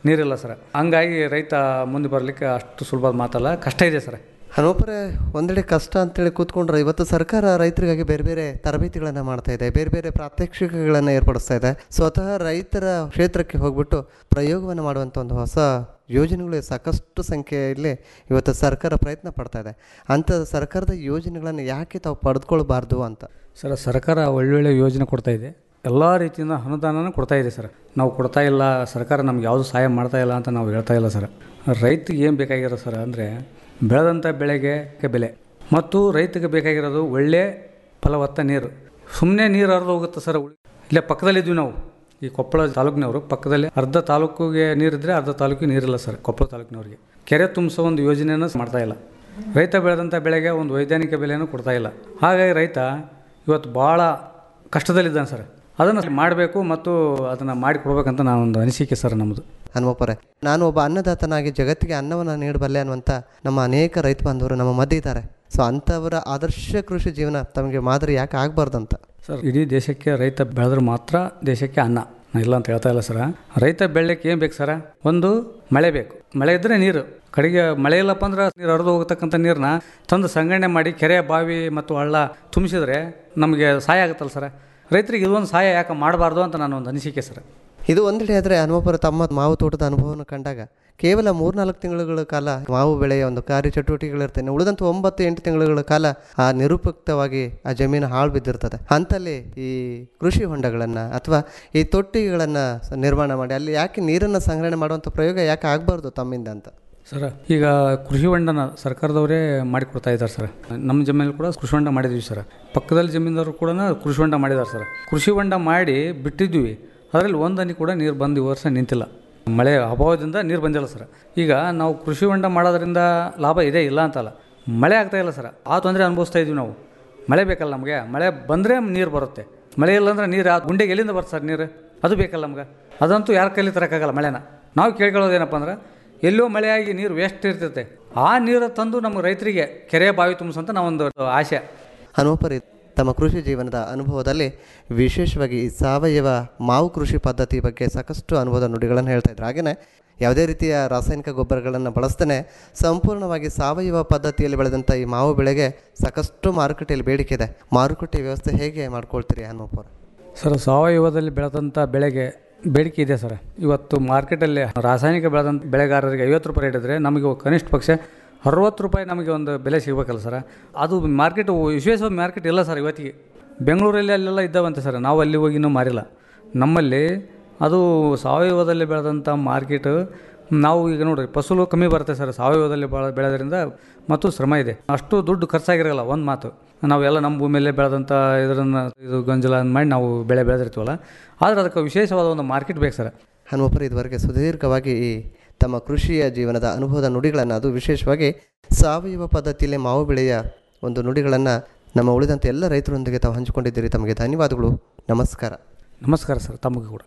ನೀರಿಲ್ಲ ಸರ್ ಹಂಗಾಗಿ ರೈತ ಮುಂದೆ ಬರಲಿಕ್ಕೆ ಅಷ್ಟು ಸುಲಭದ ಮಾತಲ್ಲ ಕಷ್ಟ ಇದೆ ಸರ್ ಹನುಮಪುರೆ ಒಂದೆಡೆ ಕಷ್ಟ ಅಂತೇಳಿ ಕೂತ್ಕೊಂಡ್ರೆ ಇವತ್ತು ಸರ್ಕಾರ ರೈತರಿಗಾಗಿ ಬೇರೆ ಬೇರೆ ತರಬೇತಿಗಳನ್ನು ಮಾಡ್ತಾ ಇದೆ ಬೇರೆ ಬೇರೆ ಪ್ರಾತ್ಯಕ್ಷಿಕೆಗಳನ್ನು ಏರ್ಪಡಿಸ್ತಾ ಇದೆ ಸ್ವತಃ ರೈತರ ಕ್ಷೇತ್ರಕ್ಕೆ ಹೋಗ್ಬಿಟ್ಟು ಪ್ರಯೋಗವನ್ನು ಮಾಡುವಂಥ ಒಂದು ಹೊಸ ಯೋಜನೆಗಳು ಸಾಕಷ್ಟು ಸಂಖ್ಯೆಯಲ್ಲಿ ಇವತ್ತು ಸರ್ಕಾರ ಪ್ರಯತ್ನ ಪಡ್ತಾ ಇದೆ ಅಂಥ ಸರ್ಕಾರದ ಯೋಜನೆಗಳನ್ನು ಯಾಕೆ ತಾವು ಪಡೆದುಕೊಳ್ಬಾರ್ದು ಅಂತ ಸರ್ ಸರ್ಕಾರ ಒಳ್ಳೊಳ್ಳೆ ಯೋಜನೆ ಕೊಡ್ತಾ ಇದೆ ಎಲ್ಲ ರೀತಿಯಿಂದ ಅನುದಾನನೂ ಕೊಡ್ತಾ ಇದೆ ಸರ್ ನಾವು ಕೊಡ್ತಾ ಇಲ್ಲ ಸರ್ಕಾರ ನಮ್ಗೆ ಯಾವುದು ಸಹಾಯ ಮಾಡ್ತಾ ಇಲ್ಲ ಅಂತ ನಾವು ಹೇಳ್ತಾ ಇಲ್ಲ ಸರ್ ರೈತಿಗೆ ಏನು ಬೇಕಾಗಿರೋ ಸರ್ ಅಂದರೆ ಬೆಳೆದಂಥ ಬೆಳೆಗೆ ಬೆಲೆ ಮತ್ತು ರೈತಗೆ ಬೇಕಾಗಿರೋದು ಒಳ್ಳೆ ಫಲವತ್ತ ನೀರು ಸುಮ್ಮನೆ ನೀರು ಹರಿದು ಹೋಗುತ್ತೆ ಸರ್ ಉಳಿ- ಇಲ್ಲೇ ಪಕ್ಕದಲ್ಲಿದ್ವಿ ನಾವು ಈ ಕೊಪ್ಪಳ ತಾಲೂಕಿನವರು ಪಕ್ಕದಲ್ಲಿ ಅರ್ಧ ತಾಲೂಕಿಗೆ ನೀರಿದ್ರೆ ಅರ್ಧ ತಾಲೂಕಿಗೆ ನೀರಿಲ್ಲ ಸರ್ ಕೊಪ್ಪಳ ತಾಲೂಕಿನವ್ರಿಗೆ ಕೆರೆ ತುಂಬಿಸೋ ಒಂದು ಯೋಜನೆಯನ್ನು ಮಾಡ್ತಾ ಇಲ್ಲ ರೈತ ಬೆಳೆದಂಥ ಬೆಳೆಗೆ ಒಂದು ವೈಜ್ಞಾನಿಕ ಬೆಲೆಯನ್ನು ಕೊಡ್ತಾ ಇಲ್ಲ ಹಾಗಾಗಿ ರೈತ ಇವತ್ತು ಭಾಳ ಕಷ್ಟದಲ್ಲಿದ್ದಾನೆ ಸರ್ ಅದನ್ನು ಮಾಡಬೇಕು ಮತ್ತು ಅದನ್ನು ಮಾಡಿ ಕೊಡ್ಬೇಕಂತ ನಾನೊಂದು ಅನಿಸಿಕೆ ಸರ್ ನಮ್ಮದು ಹನುಮಪ್ಪರೆ ನಾನು ಒಬ್ಬ ಅನ್ನದಾತನಾಗಿ ಜಗತ್ತಿಗೆ ಅನ್ನವನ್ನು ನೀಡಬಲ್ಲೆ ಅನ್ನುವಂಥ ನಮ್ಮ ಅನೇಕ ರೈತ ಬಾಂಧವರು ನಮ್ಮ ಮಧ್ಯೆ ಇದ್ದಾರೆ ಸೊ ಅಂಥವರ ಆದರ್ಶ ಕೃಷಿ ಜೀವನ ತಮಗೆ ಮಾದರಿ ಯಾಕೆ ಆಗಬಾರ್ದಂತ ಸರ್ ಇಡೀ ದೇಶಕ್ಕೆ ರೈತ ಬೆಳೆದ್ರೆ ಮಾತ್ರ ದೇಶಕ್ಕೆ ಅನ್ನ ನಾ ಇಲ್ಲ ಅಂತ ಹೇಳ್ತಾ ಇಲ್ಲ ಸರ ರೈತ ಬೆಳೆಯಕ್ಕೆ ಏನು ಬೇಕು ಸರ ಒಂದು ಮಳೆ ಬೇಕು ಮಳೆ ಇದ್ದರೆ ನೀರು ಕಡೆಗೆ ಮಳೆ ಇಲ್ಲಪ್ಪ ಅಂದ್ರೆ ನೀರು ಹರಿದು ಹೋಗತಕ್ಕಂಥ ನೀರನ್ನ ತಂದು ಸಂಗ್ರಹಣೆ ಮಾಡಿ ಕೆರೆ ಬಾವಿ ಮತ್ತು ಹಳ್ಳ ತುಂಬಿಸಿದ್ರೆ ನಮಗೆ ಸಹಾಯ ಆಗುತ್ತಲ್ಲ ಸರ ರೈತರಿಗೆ ಇದೊಂದು ಸಹಾಯ ಯಾಕೆ ಮಾಡಬಾರ್ದು ಅಂತ ನಾನು ಒಂದು ಅನಿಸಿಕೆ ಸರ್ ಇದು ಒಂದೆಡೆ ಆದರೆ ಹನುಮಪ್ಪರ ತಮ್ಮ ಮಾವು ತೋಟದ ಅನುಭವವನ್ನು ಕಂಡಾಗ ಕೇವಲ ಮೂರ್ನಾಲ್ಕು ತಿಂಗಳುಗಳ ಕಾಲ ಮಾವು ಬೆಳೆಯ ಒಂದು ಕಾರ್ಯ ಚಟುವಟಿಕೆಗಳಿರ್ತೇನೆ ಉಳಿದಂಥ ಒಂಬತ್ತು ಎಂಟು ತಿಂಗಳುಗಳ ಕಾಲ ಆ ನಿರುಪಯುಕ್ತವಾಗಿ ಆ ಜಮೀನು ಹಾಳು ಬಿದ್ದಿರ್ತದೆ ಅಂತಲ್ಲಿ ಈ ಕೃಷಿ ಹೊಂಡಗಳನ್ನು ಅಥವಾ ಈ ತೊಟ್ಟಿಗಳನ್ನು ನಿರ್ಮಾಣ ಮಾಡಿ ಅಲ್ಲಿ ಯಾಕೆ ನೀರನ್ನು ಸಂಗ್ರಹಣೆ ಮಾಡುವಂಥ ಪ್ರಯೋಗ ಯಾಕೆ ಆಗಬಾರ್ದು ತಮ್ಮಿಂದ ಅಂತ ಸರ್ ಈಗ ಕೃಷಿ ಹೊಂಡನ ಸರ್ಕಾರದವರೇ ಮಾಡಿಕೊಡ್ತಾ ಇದ್ದಾರೆ ಸರ್ ನಮ್ಮ ಜಮೀನಲ್ಲಿ ಕೂಡ ಕೃಷಿ ಹೊಂಡ ಮಾಡಿದ್ವಿ ಸರ್ ಪಕ್ಕದಲ್ಲಿ ಜಮೀನದವರು ಕೂಡ ಕೃಷಿ ಹೊಂಡ ಮಾಡಿದ್ದಾರೆ ಸರ್ ಕೃಷಿ ಹೊಂಡ ಮಾಡಿ ಬಿಟ್ಟಿದ್ವಿ ಅದರಲ್ಲಿ ಒಂದು ಹನಿ ಕೂಡ ನೀರು ಬಂದು ಈ ವರ್ಷ ನಿಂತಿಲ್ಲ ಮಳೆ ಅಭಾವದಿಂದ ನೀರು ಬಂದಿಲ್ಲ ಸರ್ ಈಗ ನಾವು ಕೃಷಿ ಹೊಂಡ ಮಾಡೋದ್ರಿಂದ ಲಾಭ ಇದೆ ಇಲ್ಲ ಅಂತಲ್ಲ ಮಳೆ ಆಗ್ತಾ ಇಲ್ಲ ಸರ್ ಆ ತೊಂದರೆ ಅನುಭವಿಸ್ತಾ ಇದ್ವಿ ನಾವು ಮಳೆ ಬೇಕಲ್ಲ ನಮಗೆ ಮಳೆ ಬಂದರೆ ನೀರು ಬರುತ್ತೆ ಮಳೆ ಇಲ್ಲ ಅಂದ್ರೆ ನೀರು ಆ ಗುಂಡೆಗೆ ಎಲ್ಲಿಂದ ಬರುತ್ತೆ ಸರ್ ನೀರು ಅದು ಬೇಕಲ್ಲ ನಮ್ಗೆ ಅದಂತೂ ಯಾರ ಕೈಲಿ ತರೋಕ್ಕಾಗಲ್ಲ ಮಳೆನ ನಾವು ಕೇಳ್ಕೊಳ್ಳೋದೇನಪ್ಪ ಅಂದ್ರೆ ಎಲ್ಲೋ ಮಳೆಯಾಗಿ ನೀರು ವೇಸ್ಟ್ ಇರ್ತೈತೆ ಆ ನೀರು ತಂದು ನಮ್ಮ ರೈತರಿಗೆ ಕೆರೆ ಬಾವಿ ತುಂಬಿಸಂತ ನಾವೊಂದು ಆಸೆ ಹನುಮಪ್ಪರಿ ತಮ್ಮ ಕೃಷಿ ಜೀವನದ ಅನುಭವದಲ್ಲಿ ವಿಶೇಷವಾಗಿ ಈ ಸಾವಯವ ಮಾವು ಕೃಷಿ ಪದ್ಧತಿ ಬಗ್ಗೆ ಸಾಕಷ್ಟು ಅನುಭವದ ನುಡಿಗಳನ್ನು ಹೇಳ್ತಾ ಇದ್ರು ಹಾಗೆಯೇ ಯಾವುದೇ ರೀತಿಯ ರಾಸಾಯನಿಕ ಗೊಬ್ಬರಗಳನ್ನು ಬಳಸ್ತೇನೆ ಸಂಪೂರ್ಣವಾಗಿ ಸಾವಯವ ಪದ್ಧತಿಯಲ್ಲಿ ಬೆಳೆದಂಥ ಈ ಮಾವು ಬೆಳೆಗೆ ಸಾಕಷ್ಟು ಮಾರುಕಟ್ಟೆಯಲ್ಲಿ ಬೇಡಿಕೆ ಇದೆ ಮಾರುಕಟ್ಟೆ ವ್ಯವಸ್ಥೆ ಹೇಗೆ ಮಾಡ್ಕೊಳ್ತೀರಿ ಹನುಮಪ್ಪರು ಸರ್ ಸಾವಯವದಲ್ಲಿ ಬೆಳೆದಂಥ ಬೆಳೆಗೆ ಬೇಡಿಕೆ ಇದೆ ಸರ್ ಇವತ್ತು ಮಾರ್ಕೆಟಲ್ಲಿ ರಾಸಾಯನಿಕ ಬೆಳೆದಂಥ ಬೆಳೆಗಾರರಿಗೆ ಐವತ್ತು ರೂಪಾಯಿ ರೇಟ್ ಇದ್ದರೆ ನಮಗೆ ಕನಿಷ್ಠ ಪಕ್ಷ ಅರವತ್ತು ರೂಪಾಯಿ ನಮಗೆ ಒಂದು ಬೆಲೆ ಸಿಗಬೇಕಲ್ಲ ಸರ್ ಅದು ಮಾರ್ಕೆಟ್ ವಿಶೇಷ ಮಾರ್ಕೆಟ್ ಇಲ್ಲ ಸರ್ ಇವತ್ತಿಗೆ ಬೆಂಗಳೂರಲ್ಲಿ ಅಲ್ಲೆಲ್ಲ ಇದ್ದಾವಂತೆ ಸರ್ ನಾವು ಅಲ್ಲಿ ಹೋಗಿ ಇನ್ನೂ ಮಾರಿಲ್ಲ ನಮ್ಮಲ್ಲಿ ಅದು ಸಾವಯವದಲ್ಲಿ ಬೆಳೆದಂಥ ಮಾರ್ಕೆಟ್ ನಾವು ಈಗ ನೋಡಿರಿ ಫಸಲು ಕಮ್ಮಿ ಬರುತ್ತೆ ಸರ್ ಸಾವಯವದಲ್ಲಿ ಬೆಳೆ ಬೆಳೆದ್ರಿಂದ ಮತ್ತು ಶ್ರಮ ಇದೆ ಅಷ್ಟು ದುಡ್ಡು ಖರ್ಚಾಗಿರಲ್ಲ ಒಂದು ಮಾತು ನಾವೆಲ್ಲ ನಮ್ಮ ಭೂಮಿಯಲ್ಲೇ ಬೆಳೆದಂಥ ಇದರನ್ನು ಇದು ಗಂಜಲ ಮಾಡಿ ನಾವು ಬೆಳೆ ಬೆಳೆದಿರ್ತೀವಲ್ಲ ಆದರೆ ಅದಕ್ಕೆ ವಿಶೇಷವಾದ ಒಂದು ಮಾರ್ಕೆಟ್ ಬೇಕು ಸರ್ ಹನುಮಪ್ಪರು ಇದುವರೆಗೆ ಸುದೀರ್ಘವಾಗಿ ಈ ತಮ್ಮ ಕೃಷಿಯ ಜೀವನದ ಅನುಭವದ ನುಡಿಗಳನ್ನು ಅದು ವಿಶೇಷವಾಗಿ ಸಾವಯವ ಪದ್ಧತಿಯಲ್ಲಿ ಮಾವು ಬೆಳೆಯ ಒಂದು ನುಡಿಗಳನ್ನು ನಮ್ಮ ಉಳಿದಂಥ ಎಲ್ಲ ರೈತರೊಂದಿಗೆ ತಾವು ಹಂಚಿಕೊಂಡಿದ್ದೀರಿ ತಮಗೆ ಧನ್ಯವಾದಗಳು ನಮಸ್ಕಾರ ನಮಸ್ಕಾರ ಸರ್ ತಮಗೆ ಕೂಡ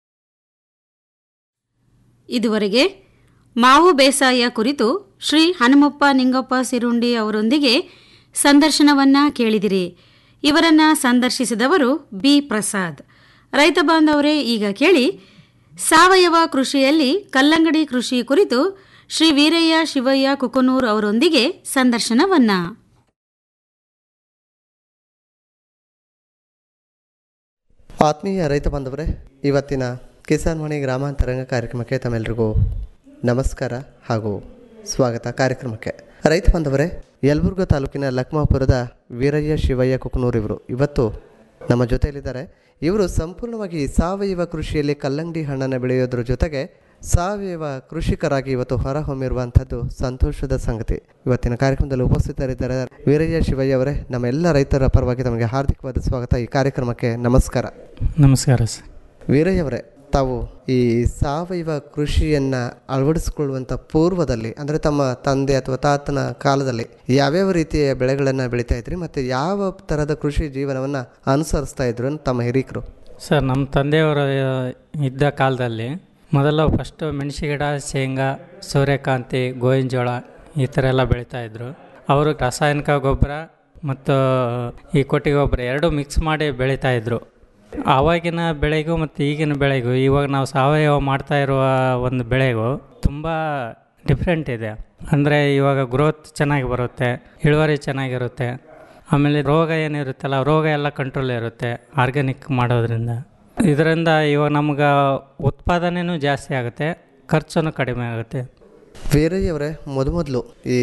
ಇದುವರೆಗೆ ಮಾವು ಬೇಸಾಯ ಕುರಿತು ಶ್ರೀ ಹನುಮಪ್ಪ ನಿಂಗಪ್ಪ ಸಿರುಂಡಿ ಅವರೊಂದಿಗೆ ಸಂದರ್ಶನವನ್ನ ಕೇಳಿದಿರಿ ಇವರನ್ನ ಸಂದರ್ಶಿಸಿದವರು ಬಿ ಪ್ರಸಾದ್ ರೈತ ಬಾಂಧವರೇ ಈಗ ಕೇಳಿ ಸಾವಯವ ಕೃಷಿಯಲ್ಲಿ ಕಲ್ಲಂಗಡಿ ಕೃಷಿ ಕುರಿತು ಶ್ರೀ ವೀರಯ್ಯ ಶಿವಯ್ಯ ಕುಕನೂರ್ ಅವರೊಂದಿಗೆ ಸಂದರ್ಶನವನ್ನ ಆತ್ಮೀಯ ರೈತ ಬಾಂಧವರೇ ಇವತ್ತಿನ ಕಿಸಾನ್ ವಾಣಿ ಗ್ರಾಮಾಂತರಂಗ ಕಾರ್ಯಕ್ರಮಕ್ಕೆ ತಮ್ಮೆಲ್ಲರಿಗೂ ನಮಸ್ಕಾರ ಹಾಗೂ ಸ್ವಾಗತ ಕಾರ್ಯಕ್ರಮಕ್ಕೆ ರೈತ ಬಾಂಧವರೇ ಯಲಬುರ್ಗಾ ತಾಲೂಕಿನ ಲಕ್ಮಾಪುರದ ವೀರಯ್ಯ ಶಿವಯ್ಯ ಕುಕನೂರ್ ಇವರು ಇವತ್ತು ನಮ್ಮ ಜೊತೆಯಲ್ಲಿದ್ದಾರೆ ಇವರು ಸಂಪೂರ್ಣವಾಗಿ ಸಾವಯವ ಕೃಷಿಯಲ್ಲಿ ಕಲ್ಲಂಗಡಿ ಹಣ್ಣನ್ನು ಬೆಳೆಯೋದ್ರ ಜೊತೆಗೆ ಸಾವಯವ ಕೃಷಿಕರಾಗಿ ಇವತ್ತು ಹೊರಹೊಮ್ಮಿರುವಂಥದ್ದು ಸಂತೋಷದ ಸಂಗತಿ ಇವತ್ತಿನ ಕಾರ್ಯಕ್ರಮದಲ್ಲಿ ಉಪಸ್ಥಿತರಿದ್ದಾರೆ ವೀರಯ್ಯ ಶಿವಯ್ಯ ಅವರೇ ನಮ್ಮ ಎಲ್ಲ ರೈತರ ಪರವಾಗಿ ತಮಗೆ ಹಾರ್ದಿಕವಾದ ಸ್ವಾಗತ ಈ ಕಾರ್ಯಕ್ರಮಕ್ಕೆ ನಮಸ್ಕಾರ ನಮಸ್ಕಾರ ಸರ್ ವೀರಯ್ಯ ಅವರೇ ತಾವು ಈ ಸಾವಯವ ಕೃಷಿಯನ್ನು ಅಳವಡಿಸಿಕೊಳ್ಳುವಂಥ ಪೂರ್ವದಲ್ಲಿ ಅಂದರೆ ತಮ್ಮ ತಂದೆ ಅಥವಾ ತಾತನ ಕಾಲದಲ್ಲಿ ಯಾವ್ಯಾವ ರೀತಿಯ ಬೆಳೆಗಳನ್ನು ಬೆಳೀತಾ ಇದ್ರಿ ಮತ್ತು ಯಾವ ಥರದ ಕೃಷಿ ಜೀವನವನ್ನು ಅನುಸರಿಸ್ತಾ ಇದ್ರು ಅಂತ ತಮ್ಮ ಹಿರೀಕರು ಸರ್ ನಮ್ಮ ತಂದೆಯವರ ಇದ್ದ ಕಾಲದಲ್ಲಿ ಮೊದಲು ಫಸ್ಟು ಮೆಣಸಿ ಗಿಡ ಶೇಂಗಾ ಸೂರ್ಯಕಾಂತಿ ಗೋವಿನ ಜೋಳ ಈ ಥರ ಎಲ್ಲ ಬೆಳೀತಾಯಿದ್ರು ಅವರು ರಾಸಾಯನಿಕ ಗೊಬ್ಬರ ಮತ್ತು ಈ ಕೊಟ್ಟಿಗೆ ಗೊಬ್ಬರ ಎರಡೂ ಮಿಕ್ಸ್ ಮಾಡಿ ಬೆಳೀತಾಯಿದ್ರು ಆವಾಗಿನ ಬೆಳೆಗೂ ಮತ್ತು ಈಗಿನ ಬೆಳೆಗೂ ಇವಾಗ ನಾವು ಸಾವಯವ ಮಾಡ್ತಾ ಇರುವ ಒಂದು ಬೆಳೆಗೂ ತುಂಬ ಡಿಫ್ರೆಂಟ್ ಇದೆ ಅಂದರೆ ಇವಾಗ ಗ್ರೋತ್ ಚೆನ್ನಾಗಿ ಬರುತ್ತೆ ಇಳುವರಿ ಚೆನ್ನಾಗಿರುತ್ತೆ ಆಮೇಲೆ ರೋಗ ಏನಿರುತ್ತಲ್ಲ ರೋಗ ಎಲ್ಲ ಕಂಟ್ರೋಲ್ ಇರುತ್ತೆ ಆರ್ಗ್ಯಾನಿಕ್ ಮಾಡೋದ್ರಿಂದ ಇದರಿಂದ ಇವಾಗ ನಮ್ಗೆ ಉತ್ಪಾದನೆಯೂ ಜಾಸ್ತಿ ಆಗುತ್ತೆ ಖರ್ಚು ಕಡಿಮೆ ಆಗುತ್ತೆ ವೀರಯ್ಯವರೇ ಮೊದಮೊದಲು ಈ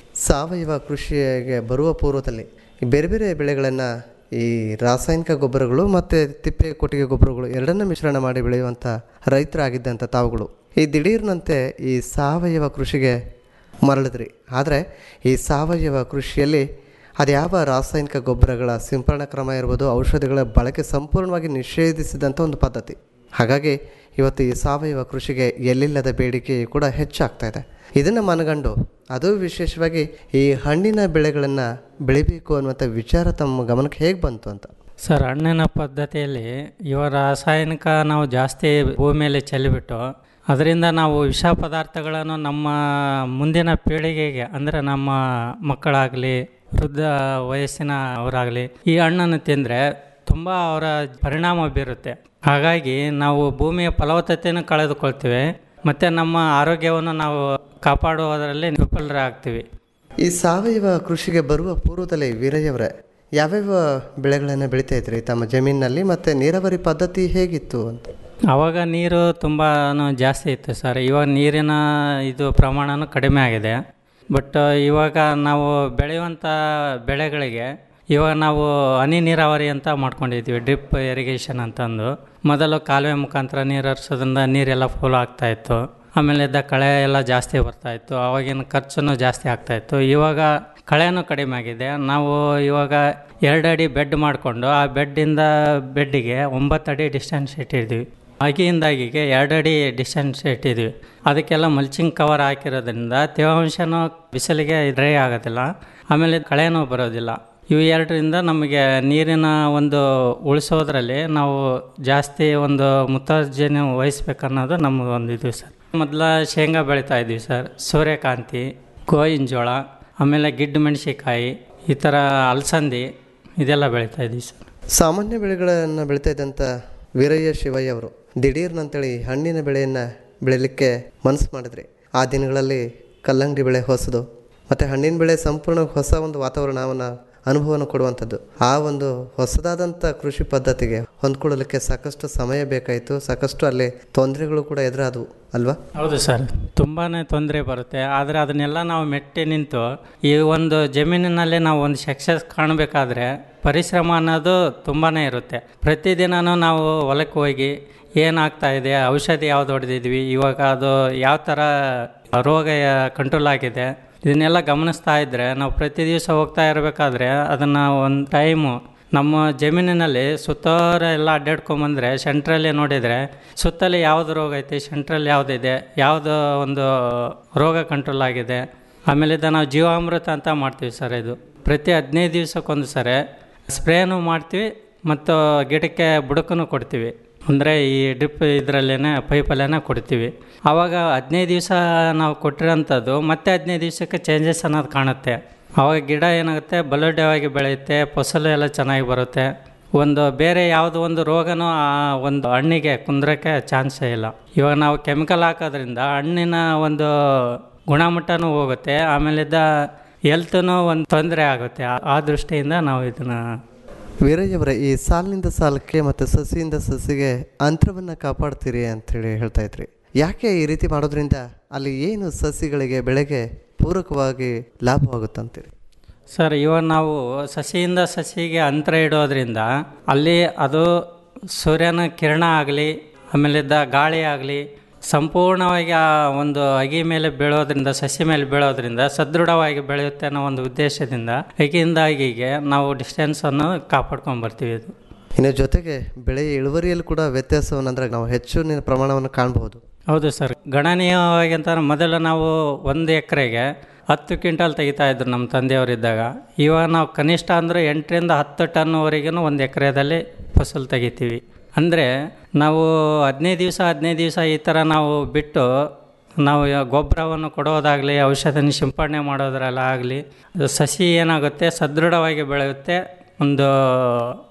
ಸಾವಯವ ಕೃಷಿಗೆ ಬರುವ ಪೂರ್ವದಲ್ಲಿ ಈ ಬೇರೆ ಬೇರೆ ಬೆಳೆಗಳನ್ನು ಈ ರಾಸಾಯನಿಕ ಗೊಬ್ಬರಗಳು ಮತ್ತು ತಿಪ್ಪೆ ಕೊಟ್ಟಿಗೆ ಗೊಬ್ಬರಗಳು ಎರಡನ್ನ ಮಿಶ್ರಣ ಮಾಡಿ ಬೆಳೆಯುವಂಥ ರೈತರಾಗಿದ್ದಂಥ ತಾವುಗಳು ಈ ದಿಢೀರ್ನಂತೆ ಈ ಸಾವಯವ ಕೃಷಿಗೆ ಮರಳಿದ್ರಿ ಆದರೆ ಈ ಸಾವಯವ ಕೃಷಿಯಲ್ಲಿ ಅದ್ಯಾವ ರಾಸಾಯನಿಕ ಗೊಬ್ಬರಗಳ ಸಿಂಪರಣಾ ಕ್ರಮ ಇರ್ಬೋದು ಔಷಧಿಗಳ ಬಳಕೆ ಸಂಪೂರ್ಣವಾಗಿ ನಿಷೇಧಿಸಿದಂಥ ಒಂದು ಪದ್ಧತಿ ಹಾಗಾಗಿ ಇವತ್ತು ಈ ಸಾವಯವ ಕೃಷಿಗೆ ಎಲ್ಲಿಲ್ಲದ ಬೇಡಿಕೆ ಕೂಡ ಹೆಚ್ಚಾಗ್ತಾ ಇದೆ ಇದನ್ನು ಮನಗಂಡು ಅದು ವಿಶೇಷವಾಗಿ ಈ ಹಣ್ಣಿನ ಬೆಳೆಗಳನ್ನು ಬೆಳಿಬೇಕು ಅನ್ನುವಂಥ ವಿಚಾರ ತಮ್ಮ ಗಮನಕ್ಕೆ ಹೇಗೆ ಬಂತು ಅಂತ ಸರ್ ಹಣ್ಣಿನ ಪದ್ಧತಿಯಲ್ಲಿ ಇವ ರಾಸಾಯನಿಕ ನಾವು ಜಾಸ್ತಿ ಭೂಮಿಯಲ್ಲಿ ಚೆಲ್ಲಿಬಿಟ್ಟು ಅದರಿಂದ ನಾವು ವಿಷ ಪದಾರ್ಥಗಳನ್ನು ನಮ್ಮ ಮುಂದಿನ ಪೀಳಿಗೆಗೆ ಅಂದರೆ ನಮ್ಮ ಮಕ್ಕಳಾಗಲಿ ವೃದ್ಧ ವಯಸ್ಸಿನ ಅವರಾಗಲಿ ಈ ಹಣ್ಣನ್ನು ತಿಂದರೆ ತುಂಬ ಅವರ ಪರಿಣಾಮ ಬೀರುತ್ತೆ ಹಾಗಾಗಿ ನಾವು ಭೂಮಿಯ ಫಲವತ್ತತೆಯನ್ನು ಕಳೆದುಕೊಳ್ತೀವಿ ಮತ್ತು ನಮ್ಮ ಆರೋಗ್ಯವನ್ನು ನಾವು ಕಾಪಾಡುವುದರಲ್ಲಿ ವಿಫಲರಾಗ್ತೀವಿ ಈ ಸಾವಯವ ಕೃಷಿಗೆ ಬರುವ ಪೂರ್ವದಲ್ಲಿ ವೀರಯ್ಯವರೇ ಯಾವ್ಯಾವ ಬೆಳೆಗಳನ್ನು ಬೆಳಿತಾ ಇದ್ರಿ ತಮ್ಮ ಜಮೀನಿನಲ್ಲಿ ಮತ್ತು ನೀರಾವರಿ ಪದ್ಧತಿ ಹೇಗಿತ್ತು ಅಂತ ಆವಾಗ ನೀರು ತುಂಬ ಜಾಸ್ತಿ ಇತ್ತು ಸರ್ ಇವಾಗ ನೀರಿನ ಇದು ಪ್ರಮಾಣನೂ ಕಡಿಮೆ ಆಗಿದೆ ಬಟ್ ಇವಾಗ ನಾವು ಬೆಳೆಯುವಂಥ ಬೆಳೆಗಳಿಗೆ ಇವಾಗ ನಾವು ಹನಿ ನೀರಾವರಿ ಅಂತ ಮಾಡ್ಕೊಂಡಿದ್ವಿ ಡ್ರಿಪ್ ಇರಿಗೇಷನ್ ಅಂತಂದು ಮೊದಲು ಕಾಲುವೆ ಮುಖಾಂತರ ನೀರು ಹರಿಸೋದ್ರಿಂದ ನೀರೆಲ್ಲ ಫುಲ್ ಆಗ್ತಾಯಿತ್ತು ಆಮೇಲೆ ಇದ್ದ ಕಳೆ ಎಲ್ಲ ಜಾಸ್ತಿ ಬರ್ತಾಯಿತ್ತು ಆವಾಗಿನ ಖರ್ಚು ಜಾಸ್ತಿ ಆಗ್ತಾಯಿತ್ತು ಇವಾಗ ಕಳೆನೂ ಕಡಿಮೆ ಆಗಿದೆ ನಾವು ಇವಾಗ ಎರಡು ಅಡಿ ಬೆಡ್ ಮಾಡಿಕೊಂಡು ಆ ಬೆಡ್ಡಿಂದ ಬೆಡ್ಡಿಗೆ ಒಂಬತ್ತು ಅಡಿ ಡಿಸ್ಟೆನ್ಸ್ ಇಟ್ಟಿದ್ವಿ ಅಗಿಯಿಂದ ಅಗಿಗೆ ಎರಡು ಅಡಿ ಡಿಸ್ಟೆನ್ಸ್ ಇಟ್ಟಿದ್ವಿ ಅದಕ್ಕೆಲ್ಲ ಮಲ್ಚಿಂಗ್ ಕವರ್ ಹಾಕಿರೋದ್ರಿಂದ ತೇವಾಂಶನೂ ಬಿಸಿಲಿಗೆ ಡ್ರೈ ಆಗೋದಿಲ್ಲ ಆಮೇಲೆ ಕಳೆನೂ ಬರೋದಿಲ್ಲ ಇವು ಎರಡರಿಂದ ನಮಗೆ ನೀರಿನ ಒಂದು ಉಳಿಸೋದ್ರಲ್ಲಿ ನಾವು ಜಾಸ್ತಿ ಒಂದು ಮುತರ್ಜನೆ ವಹಿಸ್ಬೇಕನ್ನೋದು ನಮ್ಗೆ ಒಂದು ಇದು ಸರ್ ಮೊದಲ ಶೇಂಗಾ ಬೆಳೀತಾ ಇದ್ವಿ ಸರ್ ಸೂರ್ಯಕಾಂತಿ ಗೋವಿನ ಜೋಳ ಆಮೇಲೆ ಗಿಡ್ಡ ಮೆಣಸಿಕಾಯಿ ಈ ಥರ ಅಲಸಂದಿ ಇದೆಲ್ಲ ಬೆಳೀತಾ ಇದ್ವಿ ಸರ್ ಸಾಮಾನ್ಯ ಬೆಳೆಗಳನ್ನು ಬೆಳೀತಾ ಇದ್ದಂಥ ವೀರಯ್ಯ ಶಿವಯ್ಯ ಅವರು ದಿಢೀರ್ನಂತೇಳಿ ಹಣ್ಣಿನ ಬೆಳೆಯನ್ನು ಬೆಳೀಲಿಕ್ಕೆ ಮನಸ್ಸು ಮಾಡಿದ್ರಿ ಆ ದಿನಗಳಲ್ಲಿ ಕಲ್ಲಂಗಡಿ ಬೆಳೆ ಹೊಸದು ಮತ್ತು ಹಣ್ಣಿನ ಬೆಳೆ ಸಂಪೂರ್ಣ ಹೊಸ ಒಂದು ವಾತಾವರಣವನ್ನು ಅನುಭವನ ಕೊಡುವಂಥದ್ದು ಆ ಒಂದು ಹೊಸದಾದಂಥ ಕೃಷಿ ಪದ್ಧತಿಗೆ ಹೊಂದ್ಕೊಳ್ಳಲಿಕ್ಕೆ ಸಾಕಷ್ಟು ಸಮಯ ಬೇಕಾಯಿತು ಸಾಕಷ್ಟು ಅಲ್ಲಿ ತೊಂದರೆಗಳು ಕೂಡ ಎದುರಾದವು ಅಲ್ವಾ ಹೌದು ಸರ್ ತುಂಬಾ ತೊಂದರೆ ಬರುತ್ತೆ ಆದರೆ ಅದನ್ನೆಲ್ಲ ನಾವು ಮೆಟ್ಟಿ ನಿಂತು ಈ ಒಂದು ಜಮೀನಿನಲ್ಲಿ ನಾವು ಒಂದು ಸಕ್ಸಸ್ ಕಾಣಬೇಕಾದ್ರೆ ಪರಿಶ್ರಮ ಅನ್ನೋದು ತುಂಬಾ ಇರುತ್ತೆ ಪ್ರತಿದಿನವೂ ನಾವು ಹೊಲಕ್ಕೆ ಹೋಗಿ ಏನಾಗ್ತಾ ಇದೆ ಔಷಧಿ ಯಾವ್ದು ಹೊಡೆದಿದ್ವಿ ಇವಾಗ ಅದು ಯಾವ ಥರ ರೋಗ ಕಂಟ್ರೋಲ್ ಆಗಿದೆ ಇದನ್ನೆಲ್ಲ ಗಮನಿಸ್ತಾ ಇದ್ದರೆ ನಾವು ಪ್ರತಿ ದಿವಸ ಹೋಗ್ತಾ ಇರಬೇಕಾದ್ರೆ ಅದನ್ನು ಒಂದು ಟೈಮು ನಮ್ಮ ಜಮೀನಿನಲ್ಲಿ ಸುತ್ತೋರ ಎಲ್ಲ ಅಡ್ಡಾಡ್ಕೊಂಬಂದರೆ ಸೆಂಟ್ರಲ್ಲಿ ನೋಡಿದರೆ ಸುತ್ತಲೇ ಯಾವುದು ರೋಗ ಐತಿ ಸೆಂಟ್ರಲ್ಲಿ ಯಾವುದಿದೆ ಯಾವುದು ಒಂದು ರೋಗ ಕಂಟ್ರೋಲ್ ಆಗಿದೆ ಆಮೇಲೆ ಇದು ನಾವು ಜೀವಾಮೃತ ಅಂತ ಮಾಡ್ತೀವಿ ಸರ್ ಇದು ಪ್ರತಿ ಹದಿನೈದು ದಿವಸಕ್ಕೊಂದು ಸರಿ ಸ್ಪ್ರೇನೂ ಮಾಡ್ತೀವಿ ಮತ್ತು ಗಿಡಕ್ಕೆ ಬುಡಕನ್ನು ಕೊಡ್ತೀವಿ ಅಂದರೆ ಈ ಡ್ರಿಪ್ ಇದರಲ್ಲೇ ಪೈಪಲ್ಲೇ ಕೊಡ್ತೀವಿ ಆವಾಗ ಹದಿನೈದು ದಿವಸ ನಾವು ಕೊಟ್ಟಿರೋಂಥದ್ದು ಮತ್ತೆ ಹದಿನೈದು ದಿವಸಕ್ಕೆ ಚೇಂಜಸ್ ಅನ್ನೋದು ಕಾಣುತ್ತೆ ಆವಾಗ ಗಿಡ ಏನಾಗುತ್ತೆ ಬಲುಡ್ಯವಾಗಿ ಬೆಳೆಯುತ್ತೆ ಫಸಲು ಎಲ್ಲ ಚೆನ್ನಾಗಿ ಬರುತ್ತೆ ಒಂದು ಬೇರೆ ಯಾವುದೋ ಒಂದು ರೋಗನೂ ಆ ಒಂದು ಹಣ್ಣಿಗೆ ಕುಂದ್ರಕ್ಕೆ ಚಾನ್ಸೇ ಇಲ್ಲ ಇವಾಗ ನಾವು ಕೆಮಿಕಲ್ ಹಾಕೋದ್ರಿಂದ ಹಣ್ಣಿನ ಒಂದು ಗುಣಮಟ್ಟನೂ ಹೋಗುತ್ತೆ ಆಮೇಲಿದ್ದ ಹೆಲ್ತನೂ ಒಂದು ತೊಂದರೆ ಆಗುತ್ತೆ ಆ- ಆ ದೃಷ್ಟಿಯಿಂದ ನಾವು ಇದನ್ನು ವೀರಯ್ಯವರೇ ಈ ಸಾಲಿನಿಂದ ಸಾಲಕ್ಕೆ ಮತ್ತು ಸಸಿಯಿಂದ ಸಸಿಗೆ ಅಂತರವನ್ನು ಕಾಪಾಡ್ತೀರಿ ಅಂಥೇಳಿ ಹೇಳ್ತಾ ಇದ್ರಿ ಯಾಕೆ ಈ ರೀತಿ ಮಾಡೋದ್ರಿಂದ ಅಲ್ಲಿ ಏನು ಸಸಿಗಳಿಗೆ ಬೆಳೆಗೆ ಪೂರಕವಾಗಿ ಲಾಭವಾಗುತ್ತಂತೀರಿ ಸರ್ ಇವಾಗ ನಾವು ಸಸಿಯಿಂದ ಸಸಿಗೆ ಅಂತರ ಇಡೋದ್ರಿಂದ ಅಲ್ಲಿ ಅದು ಸೂರ್ಯನ ಕಿರಣ ಆಗಲಿ ಆಮೇಲಿದ್ದ ಗಾಳಿ ಆಗಲಿ ಸಂಪೂರ್ಣವಾಗಿ ಆ ಒಂದು ಅಗಿ ಮೇಲೆ ಬೀಳೋದ್ರಿಂದ ಸಸಿ ಮೇಲೆ ಬೀಳೋದ್ರಿಂದ ಸದೃಢವಾಗಿ ಬೆಳೆಯುತ್ತೆ ಅನ್ನೋ ಒಂದು ಉದ್ದೇಶದಿಂದ ಅಗಿಯಿಂದ ಅಗಿಗೆ ನಾವು ಡಿಸ್ಟೆನ್ಸನ್ನು ಕಾಪಾಡ್ಕೊಂಡು ಬರ್ತೀವಿ ಇದು ಇನ್ನು ಜೊತೆಗೆ ಬೆಳೆಯ ಇಳುವರಿಯಲ್ಲಿ ಕೂಡ ವ್ಯತ್ಯಾಸವನ್ನು ಅಂದರೆ ನಾವು ಹೆಚ್ಚು ನಿ- ಪ್ರಮಾಣವನ್ನು ಕಾಣಬಹುದು ಹೌದು ಸರ್ ಗಣನೀಯವಾಗಿ ಅಂತ ಮೊದಲು ನಾವು ಒಂದು ಎಕರೆಗೆ ಹತ್ತು ಕ್ವಿಂಟಲ್ ತೆಗಿತಾ ಇದ್ರು ನಮ್ಮ ತಂದೆಯವರಿದ್ದಾಗ ಇವಾಗ ನಾವು ಕನಿಷ್ಠ ಅಂದರೆ ಎಂಟರಿಂದ ಹತ್ತು ಟನ್ವರೆಗೂ ಒಂದು ಎಕರೆದಲ್ಲಿ ಫಸಲು ತೆಗಿತೀವಿ ಅಂದರೆ ನಾವು ಹದಿನೈದು ದಿವಸ ಹದಿನೈದು ದಿವಸ ಈ ಥರ ನಾವು ಬಿಟ್ಟು ನಾವು ಯ- ಗೊಬ್ಬರವನ್ನು ಕೊಡೋದಾಗಲಿ ಔಷಧನ ಸಿಂಪಡಣೆ ಮಾಡೋದ್ರಲ್ಲ ಆಗಲಿ ಸಸಿ ಏನಾಗುತ್ತೆ ಸದೃಢವಾಗಿ ಬೆಳೆಯುತ್ತೆ ಒಂದು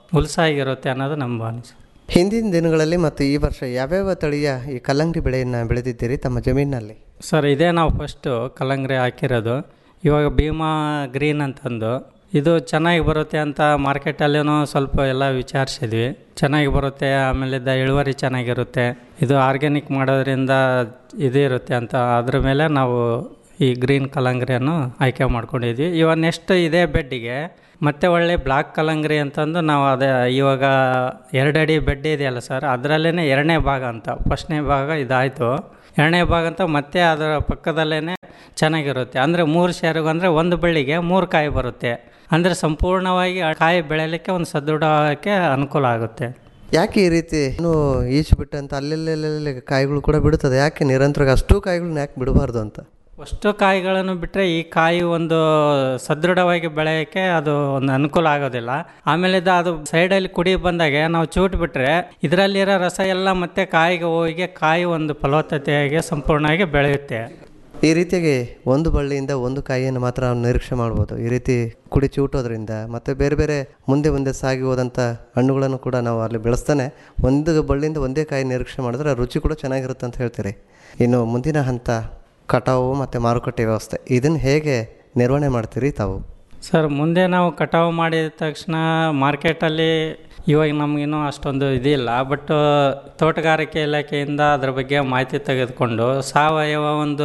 ಹುಲ್ಸಾಗಿರುತ್ತೆ ಅನ್ನೋದು ನಮ್ಮ ಭಾವನೆ ಸರ್ ಹಿಂದಿನ ದಿನಗಳಲ್ಲಿ ಮತ್ತು ಈ ವರ್ಷ ಯಾವ್ಯಾವ ತಳಿಯ ಈ ಕಲ್ಲಂಗಡಿ ಬೆಳೆಯನ್ನು ಬೆಳೆದಿದ್ದೀರಿ ತಮ್ಮ ಜಮೀನಿನಲ್ಲಿ ಸರ್ ಇದೇ ನಾವು ಫಸ್ಟು ಕಲ್ಲಂಗಡಿ ಹಾಕಿರೋದು ಇವಾಗ ಭೀಮಾ ಗ್ರೀನ್ ಅಂತಂದು ಇದು ಚೆನ್ನಾಗಿ ಬರುತ್ತೆ ಅಂತ ಮಾರ್ಕೆಟಲ್ಲೂ ಸ್ವಲ್ಪ ಎಲ್ಲ ವಿಚಾರಿಸಿದ್ವಿ ಚೆನ್ನಾಗಿ ಬರುತ್ತೆ ಆಮೇಲೆ ದ ಇಳುವರಿ ಚೆನ್ನಾಗಿರುತ್ತೆ ಇದು ಆರ್ಗ್ಯಾನಿಕ್ ಮಾಡೋದ್ರಿಂದ ಇದು ಇರುತ್ತೆ ಅಂತ ಅದ್ರ ಮೇಲೆ ನಾವು ಈ ಗ್ರೀನ್ ಕಲ್ಲಂಗರಿಯನ್ನು ಆಯ್ಕೆ ಮಾಡ್ಕೊಂಡಿದ್ವಿ ಇವಾಗ ನೆಕ್ಸ್ಟ್ ಇದೇ ಬೆಡ್ಡಿಗೆ ಮತ್ತೆ ಒಳ್ಳೆ ಬ್ಲಾಕ್ ಕಲ್ಲಂಗರಿ ಅಂತಂದು ನಾವು ಅದೇ ಇವಾಗ ಎರಡು ಅಡಿ ಬೆಡ್ ಇದೆಯಲ್ಲ ಸರ್ ಅದರಲ್ಲೇ ಎರಡನೇ ಭಾಗ ಅಂತ ಫಸ್ಟ್ನೇ ಭಾಗ ಇದಾಯಿತು ಎರಡನೇ ಭಾಗ ಅಂತ ಮತ್ತೆ ಅದರ ಪಕ್ಕದಲ್ಲೇ ಚೆನ್ನಾಗಿರುತ್ತೆ ಅಂದರೆ ಮೂರು ಸೇರಿಗೂ ಅಂದರೆ ಒಂದು ಬಳ್ಳಿಗೆ ಮೂರು ಕಾಯಿ ಬರುತ್ತೆ ಅಂದರೆ ಸಂಪೂರ್ಣವಾಗಿ ಆ ಕಾಯಿ ಬೆಳೆಯಲಿಕ್ಕೆ ಒಂದು ಸದೃಢಕ್ಕೆ ಅನುಕೂಲ ಆಗುತ್ತೆ ಯಾಕೆ ಈ ರೀತಿ ಇನ್ನು ಈಚು ಬಿಟ್ಟಂತ ಅಲ್ಲೆಲ್ಲೆಲ್ಲೆಲ್ಲಿ ಕಾಯಿಗಳು ಕೂಡ ಬಿಡುತ್ತದೆ ಯಾಕೆ ನಿರಂತರವಾಗಿ ಅಷ್ಟು ಕಾಯಿಗಳನ್ನ ಯಾಕೆ ಬಿಡಬಾರ್ದು ಅಂತ ಅಷ್ಟು ಕಾಯಿಗಳನ್ನು ಬಿಟ್ಟರೆ ಈ ಕಾಯಿ ಒಂದು ಸದೃಢವಾಗಿ ಬೆಳೆಯೋಕ್ಕೆ ಅದು ಒಂದು ಅನುಕೂಲ ಆಗೋದಿಲ್ಲ ಆಮೇಲೆ ಇದು ಅದು ಸೈಡಲ್ಲಿ ಕುಡಿ ಬಂದಾಗೆ ನಾವು ಚೂಟ್ ಬಿಟ್ಟರೆ ಇದರಲ್ಲಿರೋ ರಸ ಎಲ್ಲ ಮತ್ತೆ ಕಾಯಿಗೆ ಹೋಗಿ ಕಾಯಿ ಒಂದು ಫಲವತ್ತತೆಯಾಗಿ ಸಂಪೂರ್ಣವಾಗಿ ಬೆಳೆಯುತ್ತೆ ಈ ರೀತಿಯಾಗಿ ಒಂದು ಬಳ್ಳಿಯಿಂದ ಒಂದು ಕಾಯಿಯನ್ನು ಮಾತ್ರ ನಾವು ನಿರೀಕ್ಷೆ ಮಾಡ್ಬೋದು ಈ ರೀತಿ ಕುಡಿ ಚೂಟೋದ್ರಿಂದ ಮತ್ತು ಬೇರೆ ಬೇರೆ ಮುಂದೆ ಮುಂದೆ ಸಾಗಿ ಹೋದಂಥ ಹಣ್ಣುಗಳನ್ನು ಕೂಡ ನಾವು ಅಲ್ಲಿ ಬೆಳೆಸ್ತಾನೆ ಒಂದು ಬಳ್ಳಿಯಿಂದ ಒಂದೇ ಕಾಯಿ ನಿರೀಕ್ಷೆ ಮಾಡಿದ್ರೆ ರುಚಿ ಕೂಡ ಚೆನ್ನಾಗಿರುತ್ತೆ ಅಂತ ಹೇಳ್ತೀರಿ ಇನ್ನು ಮುಂದಿನ ಹಂತ ಕಟಾವು ಮತ್ತು ಮಾರುಕಟ್ಟೆ ವ್ಯವಸ್ಥೆ ಇದನ್ನು ಹೇಗೆ ನಿರ್ವಹಣೆ ಮಾಡ್ತೀರಿ ತಾವು ಸರ್ ಮುಂದೆ ನಾವು ಕಟಾವು ಮಾಡಿದ ತಕ್ಷಣ ಮಾರ್ಕೆಟಲ್ಲಿ ಇವಾಗ ನಮಗಿನ್ನೂ ಅಷ್ಟೊಂದು ಇದಿಲ್ಲ ಬಟ್ ತೋಟಗಾರಿಕೆ ಇಲಾಖೆಯಿಂದ ಅದ್ರ ಬಗ್ಗೆ ಮಾಹಿತಿ ತೆಗೆದುಕೊಂಡು ಸಾವಯವ ಒಂದು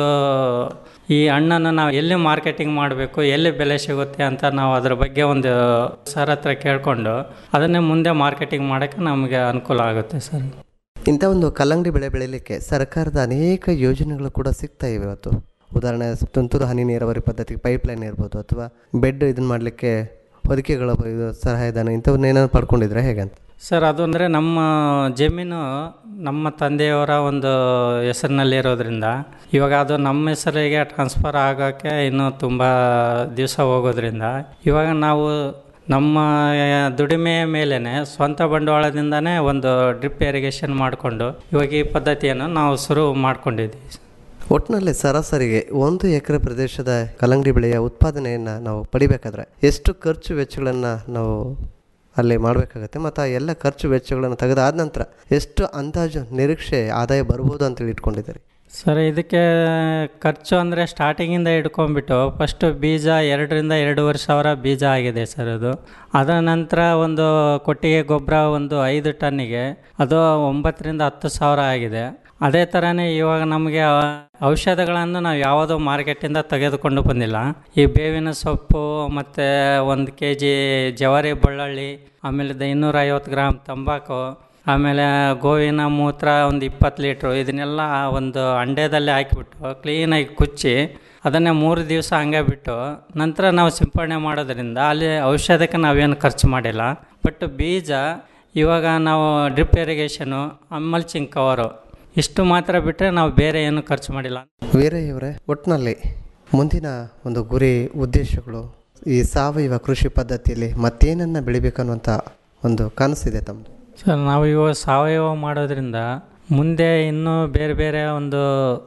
ಈ ಹಣ್ಣನ್ನು ನಾವು ಎಲ್ಲಿ ಮಾರ್ಕೆಟಿಂಗ್ ಮಾಡಬೇಕು ಎಲ್ಲಿ ಬೆಲೆ ಸಿಗುತ್ತೆ ಅಂತ ನಾವು ಅದ್ರ ಬಗ್ಗೆ ಒಂದು ಸರ್ ಹತ್ರ ಕೇಳಿಕೊಂಡು ಅದನ್ನೇ ಮುಂದೆ ಮಾರ್ಕೆಟಿಂಗ್ ಮಾಡೋಕ್ಕೆ ನಮಗೆ ಅನುಕೂಲ ಆಗುತ್ತೆ ಸರ್ ಇಂಥ ಒಂದು ಕಲ್ಲಂಗಡಿ ಬೆಳೆ ಬೆಳೀಲಿಕ್ಕೆ ಸರ್ಕಾರದ ಅನೇಕ ಯೋಜನೆಗಳು ಕೂಡ ಸಿಗ್ತಾ ಇವೆ ಇವತ್ತು ಉದಾಹರಣೆ ತುಂತುರು ಹನಿ ನೀರಾವರಿ ಪದ್ಧತಿ ಪೈಪ್ಲೈನ್ ಇರ್ಬೋದು ಅಥವಾ ಬೆಡ್ ಇದನ್ನು ಮಾಡಲಿಕ್ಕೆ ಹೊದಿಕೆಗಳ ಇದು ಸಹಾಯಧನ ಇಂಥವನ್ನ ಏನಾದ್ರು ಪಡ್ಕೊಂಡಿದ್ರೆ ಹೇಗೆ ಅಂತ ಸರ್ ಅದು ಅಂದರೆ ನಮ್ಮ ಜಮೀನು ನಮ್ಮ ತಂದೆಯವರ ಒಂದು ಹೆಸರಿನಲ್ಲಿ ಇರೋದ್ರಿಂದ ಇವಾಗ ಅದು ನಮ್ಮ ಹೆಸರಿಗೆ ಟ್ರಾನ್ಸ್ಫರ್ ಆಗೋಕ್ಕೆ ಇನ್ನೂ ತುಂಬ ದಿವಸ ಹೋಗೋದ್ರಿಂದ ಇವಾಗ ನಾವು ನಮ್ಮ ದುಡಿಮೆಯ ಮೇಲೇ ಸ್ವಂತ ಬಂಡವಾಳದಿಂದನೇ ಒಂದು ಡ್ರಿಪ್ ಇರಿಗೇಷನ್ ಮಾಡಿಕೊಂಡು ಇವಾಗ ಈ ಪದ್ಧತಿಯನ್ನು ನಾವು ಶುರು ಮಾಡ್ಕೊಂಡಿದ್ದೀವಿ ಒಟ್ಟಿನಲ್ಲಿ ಸರಾಸರಿಗೆ ಒಂದು ಎಕರೆ ಪ್ರದೇಶದ ಕಲ್ಲಂಗಡಿ ಬೆಳೆಯ ಉತ್ಪಾದನೆಯನ್ನು ನಾವು ಪಡಿಬೇಕಾದ್ರೆ ಎಷ್ಟು ಖರ್ಚು ವೆಚ್ಚಗಳನ್ನು ನಾವು ಅಲ್ಲಿ ಮಾಡಬೇಕಾಗತ್ತೆ ಮತ್ತು ಆ ಎಲ್ಲ ಖರ್ಚು ವೆಚ್ಚಗಳನ್ನು ತೆಗೆದಾದ ನಂತರ ಎಷ್ಟು ಅಂದಾಜು ನಿರೀಕ್ಷೆ ಆದಾಯ ಬರ್ಬೋದು ಅಂತೇಳಿ ಇಟ್ಕೊಂಡಿದ್ದೀರಿ ಸರ್ ಇದಕ್ಕೆ ಖರ್ಚು ಅಂದರೆ ಸ್ಟಾರ್ಟಿಂಗಿಂದ ಹಿಡ್ಕೊಂಡ್ಬಿಟ್ಟು ಫಸ್ಟು ಬೀಜ ಎರಡರಿಂದ ಎರಡೂವರೆ ಸಾವಿರ ಬೀಜ ಆಗಿದೆ ಸರ್ ಅದು ಅದರ ನಂತರ ಒಂದು ಕೊಟ್ಟಿಗೆ ಗೊಬ್ಬರ ಒಂದು ಐದು ಟನ್ನಿಗೆ ಅದು ಒಂಬತ್ತರಿಂದ ಹತ್ತು ಸಾವಿರ ಆಗಿದೆ ಅದೇ ಥರನೇ ಇವಾಗ ನಮಗೆ ಔಷಧಗಳನ್ನು ನಾವು ಯಾವುದೋ ಮಾರ್ಕೆಟಿಂದ ತೆಗೆದುಕೊಂಡು ಬಂದಿಲ್ಲ ಈ ಬೇವಿನ ಸೊಪ್ಪು ಮತ್ತು ಒಂದು ಕೆ ಜಿ ಜವಾರಿ ಬೆಳ್ಳುಳ್ಳಿ ಆಮೇಲೆ ಇನ್ನೂರ ಐವತ್ತು ಗ್ರಾಮ್ ತಂಬಾಕು ಆಮೇಲೆ ಗೋವಿನ ಮೂತ್ರ ಒಂದು ಇಪ್ಪತ್ತು ಲೀಟ್ರು ಇದನ್ನೆಲ್ಲ ಒಂದು ಅಂಡ್ಯದಲ್ಲಿ ಹಾಕಿಬಿಟ್ಟು ಕ್ಲೀನಾಗಿ ಕುಚ್ಚಿ ಅದನ್ನೇ ಮೂರು ದಿವಸ ಹಂಗೆ ಬಿಟ್ಟು ನಂತರ ನಾವು ಸಿಂಪಡಣೆ ಮಾಡೋದ್ರಿಂದ ಅಲ್ಲಿ ಔಷಧಕ್ಕೆ ನಾವೇನು ಖರ್ಚು ಮಾಡಿಲ್ಲ ಬಟ್ ಬೀಜ ಇವಾಗ ನಾವು ಡ್ರಿಪ್ ಇರಿಗೇಷನು ಮಲ್ಚಿಂಗ್ ಕವರು ಇಷ್ಟು ಮಾತ್ರ ಬಿಟ್ಟರೆ ನಾವು ಬೇರೆ ಏನು ಖರ್ಚು ಮಾಡಿಲ್ಲ ವೀರಯ್ಯವರೇ ಒಟ್ಟಿನಲ್ಲಿ ಮುಂದಿನ ಒಂದು ಗುರಿ ಉದ್ದೇಶಗಳು ಈ ಸಾವಯವ ಕೃಷಿ ಪದ್ಧತಿಯಲ್ಲಿ ಮತ್ತೇನನ್ನು ಬೆಳಿಬೇಕನ್ನುವಂಥ ಒಂದು ಕನಸಿದೆ ತಮ್ಮದು ಸರ್ ನಾವು ಇವಾಗ ಸಾವಯವ ಮಾಡೋದ್ರಿಂದ ಮುಂದೆ ಇನ್ನೂ ಬೇರೆ ಬೇರೆ ಒಂದು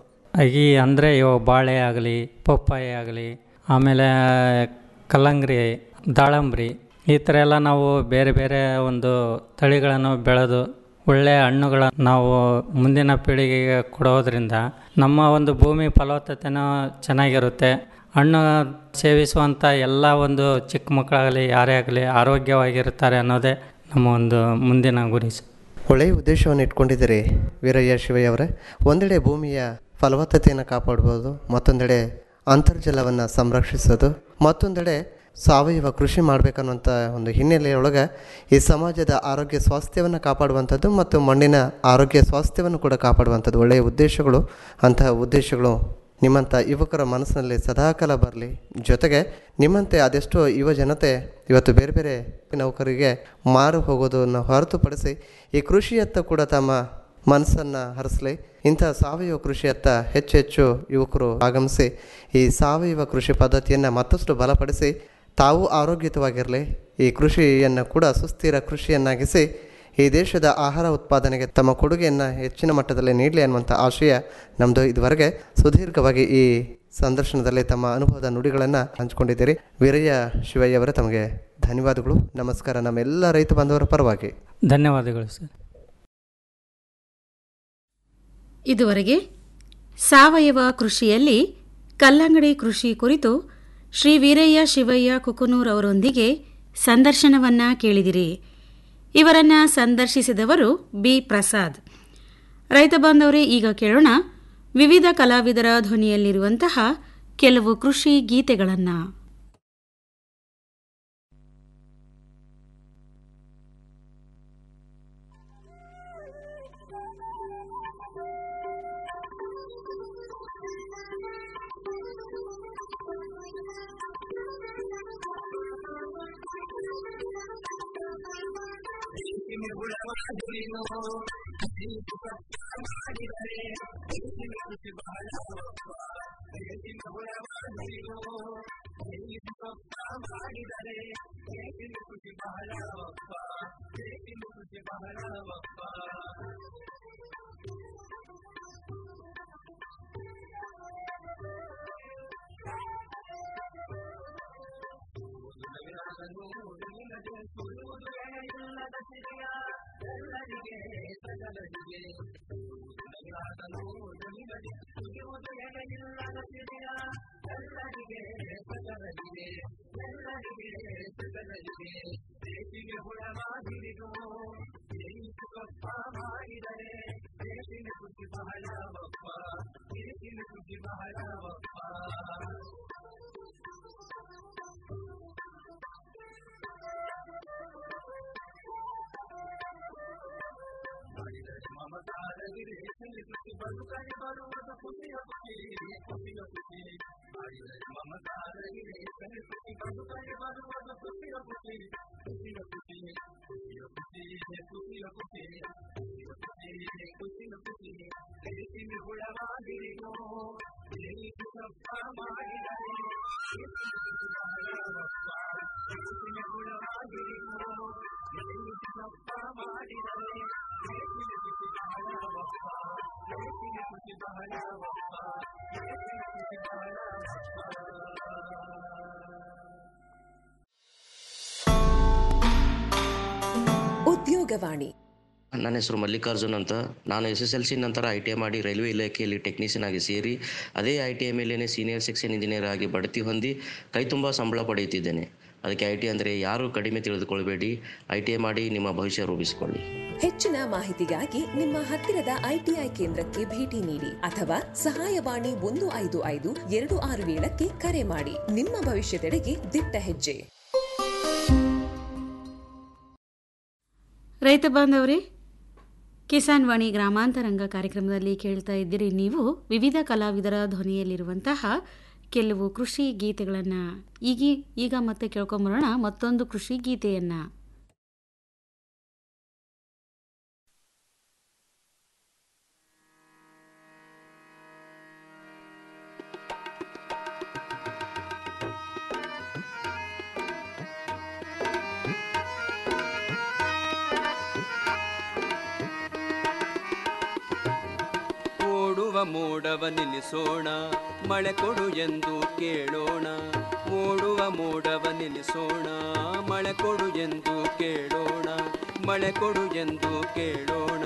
ಈ ಅಂದರೆ ಇವಾಗ ಬಾಳೆ ಆಗಲಿ ಪಪ್ಪಾಯ ಆಗಲಿ ಆಮೇಲೆ ಕಲ್ಲಂಗರಿ ದಾಳಂಬ್ರಿ ಈ ಥರ ಎಲ್ಲ ನಾವು ಬೇರೆ ಬೇರೆ ಒಂದು ತಳಿಗಳನ್ನು ಬೆಳೆದು ಒಳ್ಳೆಯ ಹಣ್ಣುಗಳನ್ನು ನಾವು ಮುಂದಿನ ಪೀಳಿಗೆಗೆ ಕೊಡೋದ್ರಿಂದ ನಮ್ಮ ಒಂದು ಭೂಮಿ ಫಲವತ್ತತೆನೂ ಚೆನ್ನಾಗಿರುತ್ತೆ ಹಣ್ಣು ಸೇವಿಸುವಂಥ ಎಲ್ಲ ಒಂದು ಚಿಕ್ಕ ಮಕ್ಕಳಾಗಲಿ ಯಾರೇ ಆಗಲಿ ಆರೋಗ್ಯವಾಗಿರುತ್ತಾರೆ ಅನ್ನೋದೇ ನಮ್ಮ ಒಂದು ಮುಂದಿನ ಗುರಿ ಸರ್ ಒಳ್ಳೆಯ ಉದ್ದೇಶವನ್ನು ಇಟ್ಕೊಂಡಿದ್ದೀರಿ ವೀರಯ್ಯ ಶಿವಯ್ಯ ಅವರೇ ಒಂದೆಡೆ ಭೂಮಿಯ ಫಲವತ್ತತೆಯನ್ನು ಕಾಪಾಡ್ಬೋದು ಮತ್ತೊಂದೆಡೆ ಅಂತರ್ಜಲವನ್ನು ಸಂರಕ್ಷಿಸೋದು ಮತ್ತೊಂದೆಡೆ ಸಾವಯವ ಕೃಷಿ ಮಾಡಬೇಕನ್ನುವಂಥ ಒಂದು ಹಿನ್ನೆಲೆಯೊಳಗೆ ಈ ಸಮಾಜದ ಆರೋಗ್ಯ ಸ್ವಾಸ್ಥ್ಯವನ್ನು ಕಾಪಾಡುವಂಥದ್ದು ಮತ್ತು ಮಣ್ಣಿನ ಆರೋಗ್ಯ ಸ್ವಾಸ್ಥ್ಯವನ್ನು ಕೂಡ ಕಾಪಾಡುವಂಥದ್ದು ಒಳ್ಳೆಯ ಉದ್ದೇಶಗಳು ಅಂತಹ ಉದ್ದೇಶಗಳು ನಿಮ್ಮಂಥ ಯುವಕರ ಮನಸ್ಸಿನಲ್ಲಿ ಸದಾಕಾಲ ಬರಲಿ ಜೊತೆಗೆ ನಿಮ್ಮಂತೆ ಅದೆಷ್ಟೋ ಯುವ ಜನತೆ ಇವತ್ತು ಬೇರೆ ಬೇರೆ ನೌಕರಿಗೆ ಮಾರು ಹೋಗೋದನ್ನು ಹೊರತುಪಡಿಸಿ ಈ ಕೃಷಿಯತ್ತ ಕೂಡ ತಮ್ಮ ಮನಸ್ಸನ್ನು ಹರಿಸಲಿ ಇಂಥ ಸಾವಯವ ಕೃಷಿಯತ್ತ ಹೆಚ್ಚು ಹೆಚ್ಚು ಯುವಕರು ಆಗಮಿಸಿ ಈ ಸಾವಯವ ಕೃಷಿ ಪದ್ಧತಿಯನ್ನು ಮತ್ತಷ್ಟು ಬಲಪಡಿಸಿ ತಾವು ಆರೋಗ್ಯಯುತವಾಗಿರಲಿ ಈ ಕೃಷಿಯನ್ನು ಕೂಡ ಸುಸ್ಥಿರ ಕೃಷಿಯನ್ನಾಗಿಸಿ ಈ ದೇಶದ ಆಹಾರ ಉತ್ಪಾದನೆಗೆ ತಮ್ಮ ಕೊಡುಗೆಯನ್ನು ಹೆಚ್ಚಿನ ಮಟ್ಟದಲ್ಲಿ ನೀಡಲಿ ಅನ್ನುವಂಥ ಆಶಯ ನಮ್ಮದು ಇದುವರೆಗೆ ಸುದೀರ್ಘವಾಗಿ ಈ ಸಂದರ್ಶನದಲ್ಲಿ ತಮ್ಮ ಅನುಭವದ ನುಡಿಗಳನ್ನು ಹಂಚಿಕೊಂಡಿದ್ದೀರಿ ವೀರಯ್ಯ ಶಿವಯ್ಯ ಅವರೇ ತಮಗೆ ಧನ್ಯವಾದಗಳು ನಮಸ್ಕಾರ ನಮ್ಮೆಲ್ಲ ರೈತ ಬಾಂಧವರ ಪರವಾಗಿ ಧನ್ಯವಾದಗಳು ಸರ್ ಇದುವರೆಗೆ ಸಾವಯವ ಕೃಷಿಯಲ್ಲಿ ಕಲ್ಲಂಗಡಿ ಕೃಷಿ ಕುರಿತು ಶ್ರೀ ವೀರಯ್ಯ ಶಿವಯ್ಯ ಕುಕನೂರ್ ಅವರೊಂದಿಗೆ ಸಂದರ್ಶನವನ್ನ ಕೇಳಿದಿರಿ ಇವರನ್ನ ಸಂದರ್ಶಿಸಿದವರು ಬಿ ಪ್ರಸಾದ್ ರೈತ ಬಾಂಧವರೇ ಈಗ ಕೇಳೋಣ ವಿವಿಧ ಕಲಾವಿದರ ಧ್ವನಿಯಲ್ಲಿರುವಂತಹ ಕೆಲವು ಕೃಷಿ ಗೀತೆಗಳನ್ನು ಉದ್ಯೋಗವಾಣಿ ನನ್ನ ಹೆಸರು ಮಲ್ಲಿಕಾರ್ಜುನ್ ಅಂತ ನಾನು ಎಸ್ ಎಸ್ ಎಲ್ ಸಿ ನಂತರ ಐ ಟಿ ಐ ಮಾಡಿ ರೈಲ್ವೆ ಇಲಾಖೆಯಲ್ಲಿ ಟೆಕ್ನಿಷಿಯನ್ ಆಗಿ ಸೇರಿ ಅದೇ ಐ ಟಿ ಐ ಮೇಲೇ ಸೀನಿಯರ್ ಸೆಕ್ಷನ್ ಇಂಜಿನಿಯರ್ ಆಗಿ ಬಡ್ತಿ ಹೊಂದಿ ಕೈ ತುಂಬ ಸಂಬಳ ಪಡೆಯುತ್ತಿದ್ದೇನೆ ಅದಕ್ಕೆ ಐ ಟಿ ಅಂದರೆ ಯಾರೂ ಕಡಿಮೆ ತಿಳಿದುಕೊಳ್ಬೇಡಿ ಐ ಟಿ ಐ ಮಾಡಿ ನಿಮ್ಮ ಭವಿಷ್ಯ ರೂಪಿಸಿಕೊಳ್ಳಿ ಹೆಚ್ಚಿನ ಮಾಹಿತಿಗಾಗಿ ನಿಮ್ಮ ಹತ್ತಿರದ ಐಟಿಐ ಕೇಂದ್ರಕ್ಕೆ ಭೇಟಿ ನೀಡಿ ಅಥವಾ ಸಹಾಯವಾಣಿ ಒಂದು ಐದು ಐದು ಎರಡು ಆರು ಏಳಕ್ಕೆ ಕರೆ ಮಾಡಿ ನಿಮ್ಮ ಭವಿಷ್ಯದೆಡೆಗೆ ದಿಟ್ಟ ಹೆಜ್ಜೆ ರೈತ ಬಾಂಧವರೇ ಕಿಸಾನ್ ವಾಣಿ ಗ್ರಾಮಾಂತರಂಗ ಕಾರ್ಯಕ್ರಮದಲ್ಲಿ ಕೇಳ್ತಾ ಇದ್ದೀರಿ ನೀವು ವಿವಿಧ ಕಲಾವಿದರ ಧ್ವನಿಯಲ್ಲಿರುವಂತಹ ಕೆಲವು ಕೃಷಿ ಗೀತೆಗಳನ್ನು ಈಗ ಈಗ ಮತ್ತೆ ಕೇಳ್ಕೊಂಬರೋಣ ಮತ್ತೊಂದು ಕೃಷಿ ಗೀತೆಯನ್ನು ಓಡುವ ಮೋಡವ ನಿಲ್ಲಿಸೋಣ ಮಳೆ ಕೊಡು ಎಂದು ಕೇಳೋಣ ಓಡುವ ಮೋಡವ ನಿಲ್ಲಿಸೋಣ ಮಳೆ ಕೊಡು ಎಂದು ಕೇಳೋಣ ಮಳೆ ಕೊಡು ಎಂದು ಕೇಳೋಣ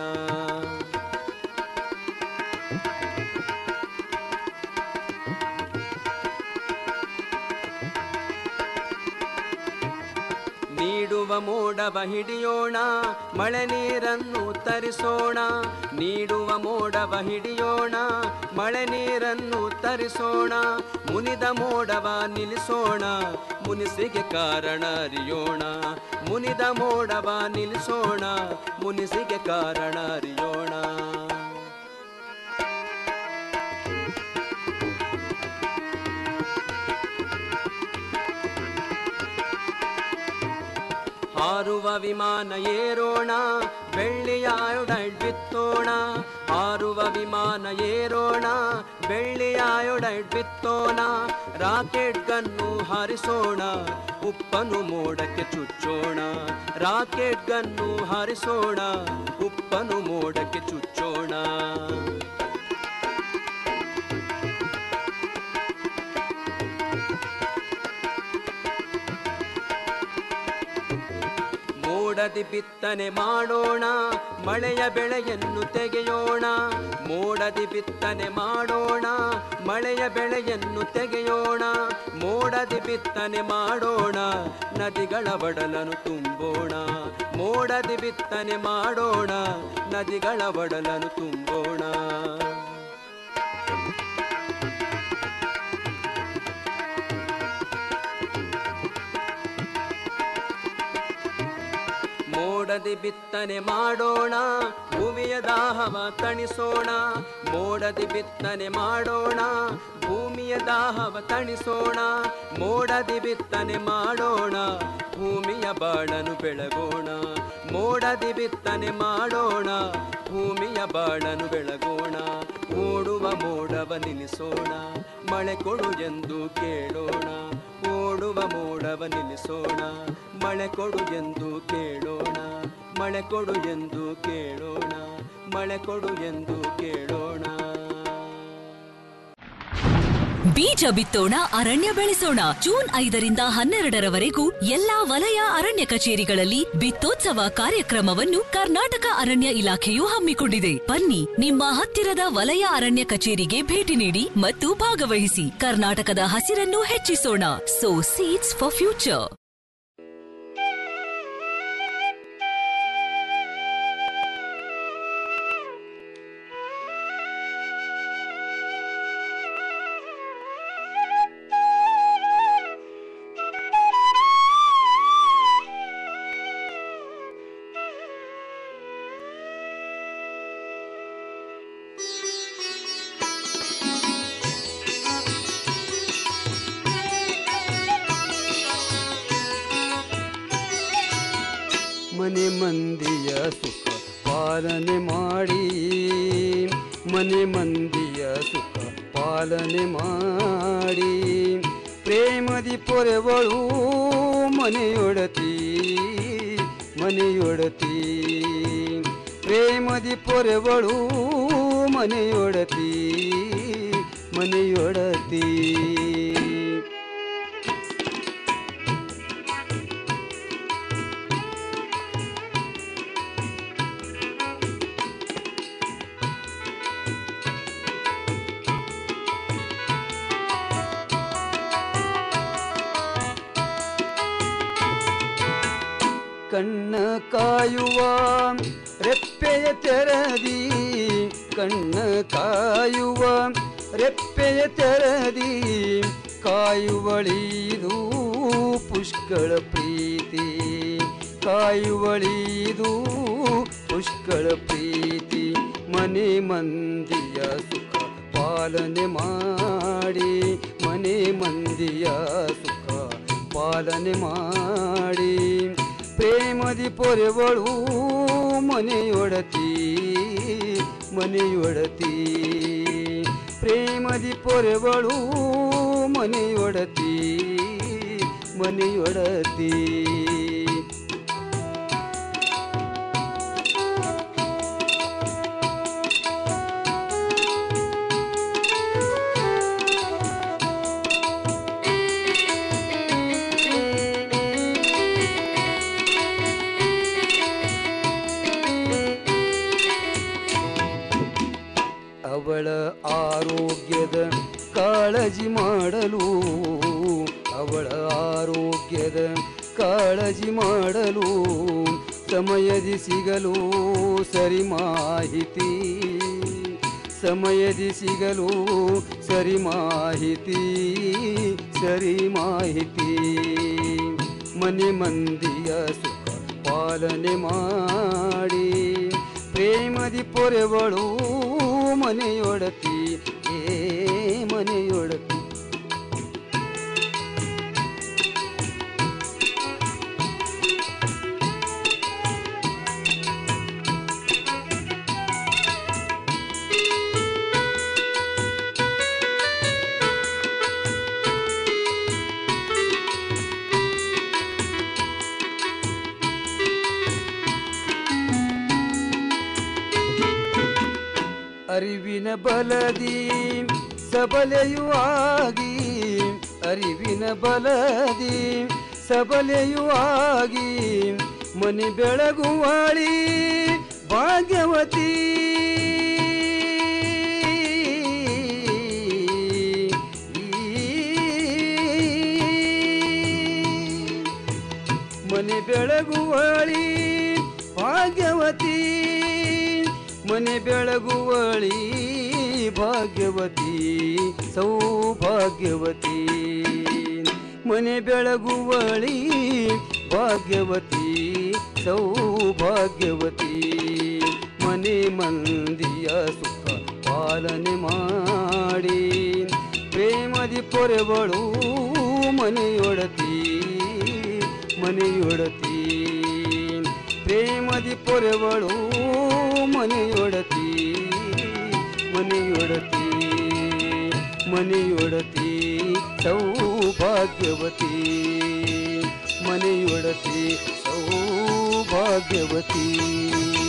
ನೀಡುವ ಮೋಡವ ಹಿಡಿಯೋಣ ಮಳೆ ನೀರನ್ನು ತರಿಸೋಣ ನೀಡುವ ಮೋಡವ ಹಿಡಿಯೋಣ ಮಳೆ ನೀರನ್ನು ತರಿಸೋಣ ಮುನಿದ ಮೋಡವ ನಿಲ್ಲಿಸೋಣ ಮುನಿಸಿಗೆ ಕಾರಣ ಅರಿಯೋಣ ಮುನಿದ ಮೋಡವ ನಿಲ್ಲಿಸೋಣ ಮುನಿಸಿಗೆ ಕಾರಣ ಅರಿಯೋಣ ಹಾರುವ ವಿಮಾನ ಏರೋಣ ಬೆಳ್ಳಿಯ ಆಯೋಡೈಡ್ ಬಿತ್ತೋಣ ಹಾರುವ ವಿಮಾನ ಏರೋಣ ಬೆಳ್ಳಿಯಾಯೊಡೈಡ್ ಬಿತ್ತೋಣ ರಾಕೆಟ್ ಗನ್ನು ಹಾರಿಸೋಣ ಉಪ್ಪನು ಮೋಡಕ್ಕೆ ಚುಚ್ಚೋಣ ರಾಕೆಟ್ ಗನ್ನು ಹಾರಿಸೋಣ ಉಪ್ಪನು ಮೋಡಕ್ಕೆ ಚುಚ್ಚೋಣ ಮೋಡದಿ ಬಿತ್ತನೆ ಮಾಡೋಣ ಮಳೆಯ ಬೆಳೆಯನ್ನು ತೆಗೆಯೋಣ ಮೋಡದಿ ಬಿತ್ತನೆ ಮಾಡೋಣ ಮಳೆಯ ಬೆಳೆಯನ್ನು ತೆಗೆಯೋಣ ಮೋಡದಿ ಬಿತ್ತನೆ ಮಾಡೋಣ ನದಿಗಳ ಒಡಲನ್ನು ತುಂಬೋಣ ಮೋಡದಿ ಬಿತ್ತನೆ ಮಾಡೋಣ ನದಿಗಳ ಒಡಲನ್ನು ತುಂಬೋಣ ಮೋಡದಿ ಬಿತ್ತನೆ ಮಾಡೋಣ ಭೂಮಿಯ ದಾಹವ ತಣಿಸೋಣ ಮೋಡದಿ ಬಿತ್ತನೆ ಮಾಡೋಣ ಭೂಮಿಯ ದಾಹವ ತಣಿಸೋಣ ಮೋಡದಿ ಬಿತ್ತನೆ ಮಾಡೋಣ ಭೂಮಿಯ ಬಾಳನು ಬೆಳಗೋಣ ಮೋಡದಿ ಬಿತ್ತನೆ ಮಾಡೋಣ ಭೂಮಿಯ ಬಾಳನು ಬೆಳಗೋಣ ಓಡುವ ಮೋಡವ ನಿಲ್ಲಿಸೋಣ ಮಳೆ ಕೊಡು ಎಂದು ಕೇಳೋಣ ಓಡುವ ಮೋಡವ ನಿಲ್ಲಿಸೋಣ ಮಳೆ ಕೊಡು ಎಂದು ಕೇಳೋಣ ಮಳೆ ಕೊಡು ಎಂದು ಕೇಳೋಣ ಮಳೆ ಕೊಡು ಎಂದು ಕೇಳೋಣ ಬೀಜ ಬಿತ್ತೋಣ ಅರಣ್ಯ ಬೆಳೆಸೋಣ ಜೂನ್ ಐದರಿಂದ ಹನ್ನೆರಡರವರೆಗೂ ಎಲ್ಲಾ ವಲಯ ಅರಣ್ಯ ಕಚೇರಿಗಳಲ್ಲಿ ಬಿತ್ತೋತ್ಸವ ಕಾರ್ಯಕ್ರಮವನ್ನು ಕರ್ನಾಟಕ ಅರಣ್ಯ ಇಲಾಖೆಯು ಹಮ್ಮಿಕೊಂಡಿದೆ ಬನ್ನಿ ನಿಮ್ಮ ಹತ್ತಿರದ ವಲಯ ಅರಣ್ಯ ಕಚೇರಿಗೆ ಭೇಟಿ ನೀಡಿ ಮತ್ತು ಭಾಗವಹಿಸಿ ಕರ್ನಾಟಕದ ಹಸಿರನ್ನು ಹೆಚ್ಚಿಸೋಣ ಸೋ ಸೀಡ್ಸ್ ಫಾರ್ ಫ್ಯೂಚರ್ ಮನೆ ಮಂದಿಯ ಸುಖ ಪಾಲನೆ ಮಾಡಿ ಮನೆ ಮಂದಿಯ ಸುಖ ಪಾಲನೆ ಮಾಡಿ ಪ್ರೇಮದಿ ಪೊರೆವಳು ಮನೆಯೊಡತಿ ಮನೆಯೊಡತಿ ಪ್ರೇಮದಿ ಪೊರೆವಳು ಮನೆಯೊಡತಿ ಮನೆಯೊಡತಿ ಕಣ್ಣ ಕಾಯುವ ರೆಪ್ಪೆಯ ತೆರದಿ ಕಣ್ಣ ಕಾಯುವ ರೆಪ್ಪೆಯ ತೆರದಿ ಕಾಯುವಳಿದು ಪುಷ್ಕಳ ಪ್ರೀತಿ ಕಾಯುವಳಿದು ಪುಷ್ಕಳ ಪ್ರೀತಿ ಮನೆ ಮಂದಿಯ ಸುಖ ಪಾಲನೆ ಮಾಡಿ ಮನೆ ಮಂದಿಯ ಸುಖ ಪಾಲನೆ ಮಾಡಿ ಪ್ರೇಮದಿ ಪೊರೆವಳು ಮನೆಯೊಡತಿ ಮನೆಯೊಡತಿ ಪ್ರೇಮದಿ ಪೊರೆವಳು ಮನೆಯೊಡತಿ ಮನೆಯೊಡತಿ ಅವಳ ಆರೋಗ್ಯದ ಕಾಳಜಿ ಮಾಡಲು ಅವಳ ಆರೋಗ್ಯದ ಕಾಳಜಿ ಮಾಡಲು ಸಮಯದಿ ಸಿಗಲು ಸರಿ ಮಾಹಿತಿ ಸಮಯದಿ ಸಿಗಲು ಸರಿ ಮಾಹಿತಿ ಸರಿ ಮಾಹಿತಿ ಮನೆ ಮಂದಿಯ ಸುಖ ಪಾಲನೆ ಮಾಡಿ ಪ್ರೇಮದಿ ಪೊರೆವಳು ಮನೆಯೊಡತಿ ಏ ಮನೆಯೊಡತಿ ಬಲದಿ ಸಬಲೆಯೂ ಆಗಿ ಅರಿವಿನ ಬಲದಿ ಸಬಲೆಯೂ ಆಗಿ ಮನೆ ಬೆಳಗುವಾಳಿ ಭಾಗ್ಯವತಿ ಮನೆ ಬೆಳಗುವಳಿ ಭಾಗ್ಯವತಿ ಮನೆ ಬೆಳಗುವಳಿ ಭಾಗ್ಯವತಿ ಸೌಭಾಗ್ಯವತಿ ಮನೆ ಬೆಳಗುವಳಿ ಭಾಗ್ಯವತಿ ಸೌಭಾಗ್ಯವತಿ ಮನೆ ಮಂದಿಯ ಸುಖ ಪಾಲನೆ ಮಾಡಿ ಪ್ರೇಮದಿ ಪೊರೆವಳು ಮನೆಯೊಡತಿ ಮನೆಯೊಡತಿ ಪ್ರೇಮದಿ ಪೊರೆವಳು ಮನೆಯೊಡತಿ ಮನೆಯೊಡತಿ ಮನೆಯೊಡತಿ ಸೌಭಾಗ್ಯವತಿ ಮನೆಯೊಡತಿ ಸೌಭಾಗ್ಯವತಿ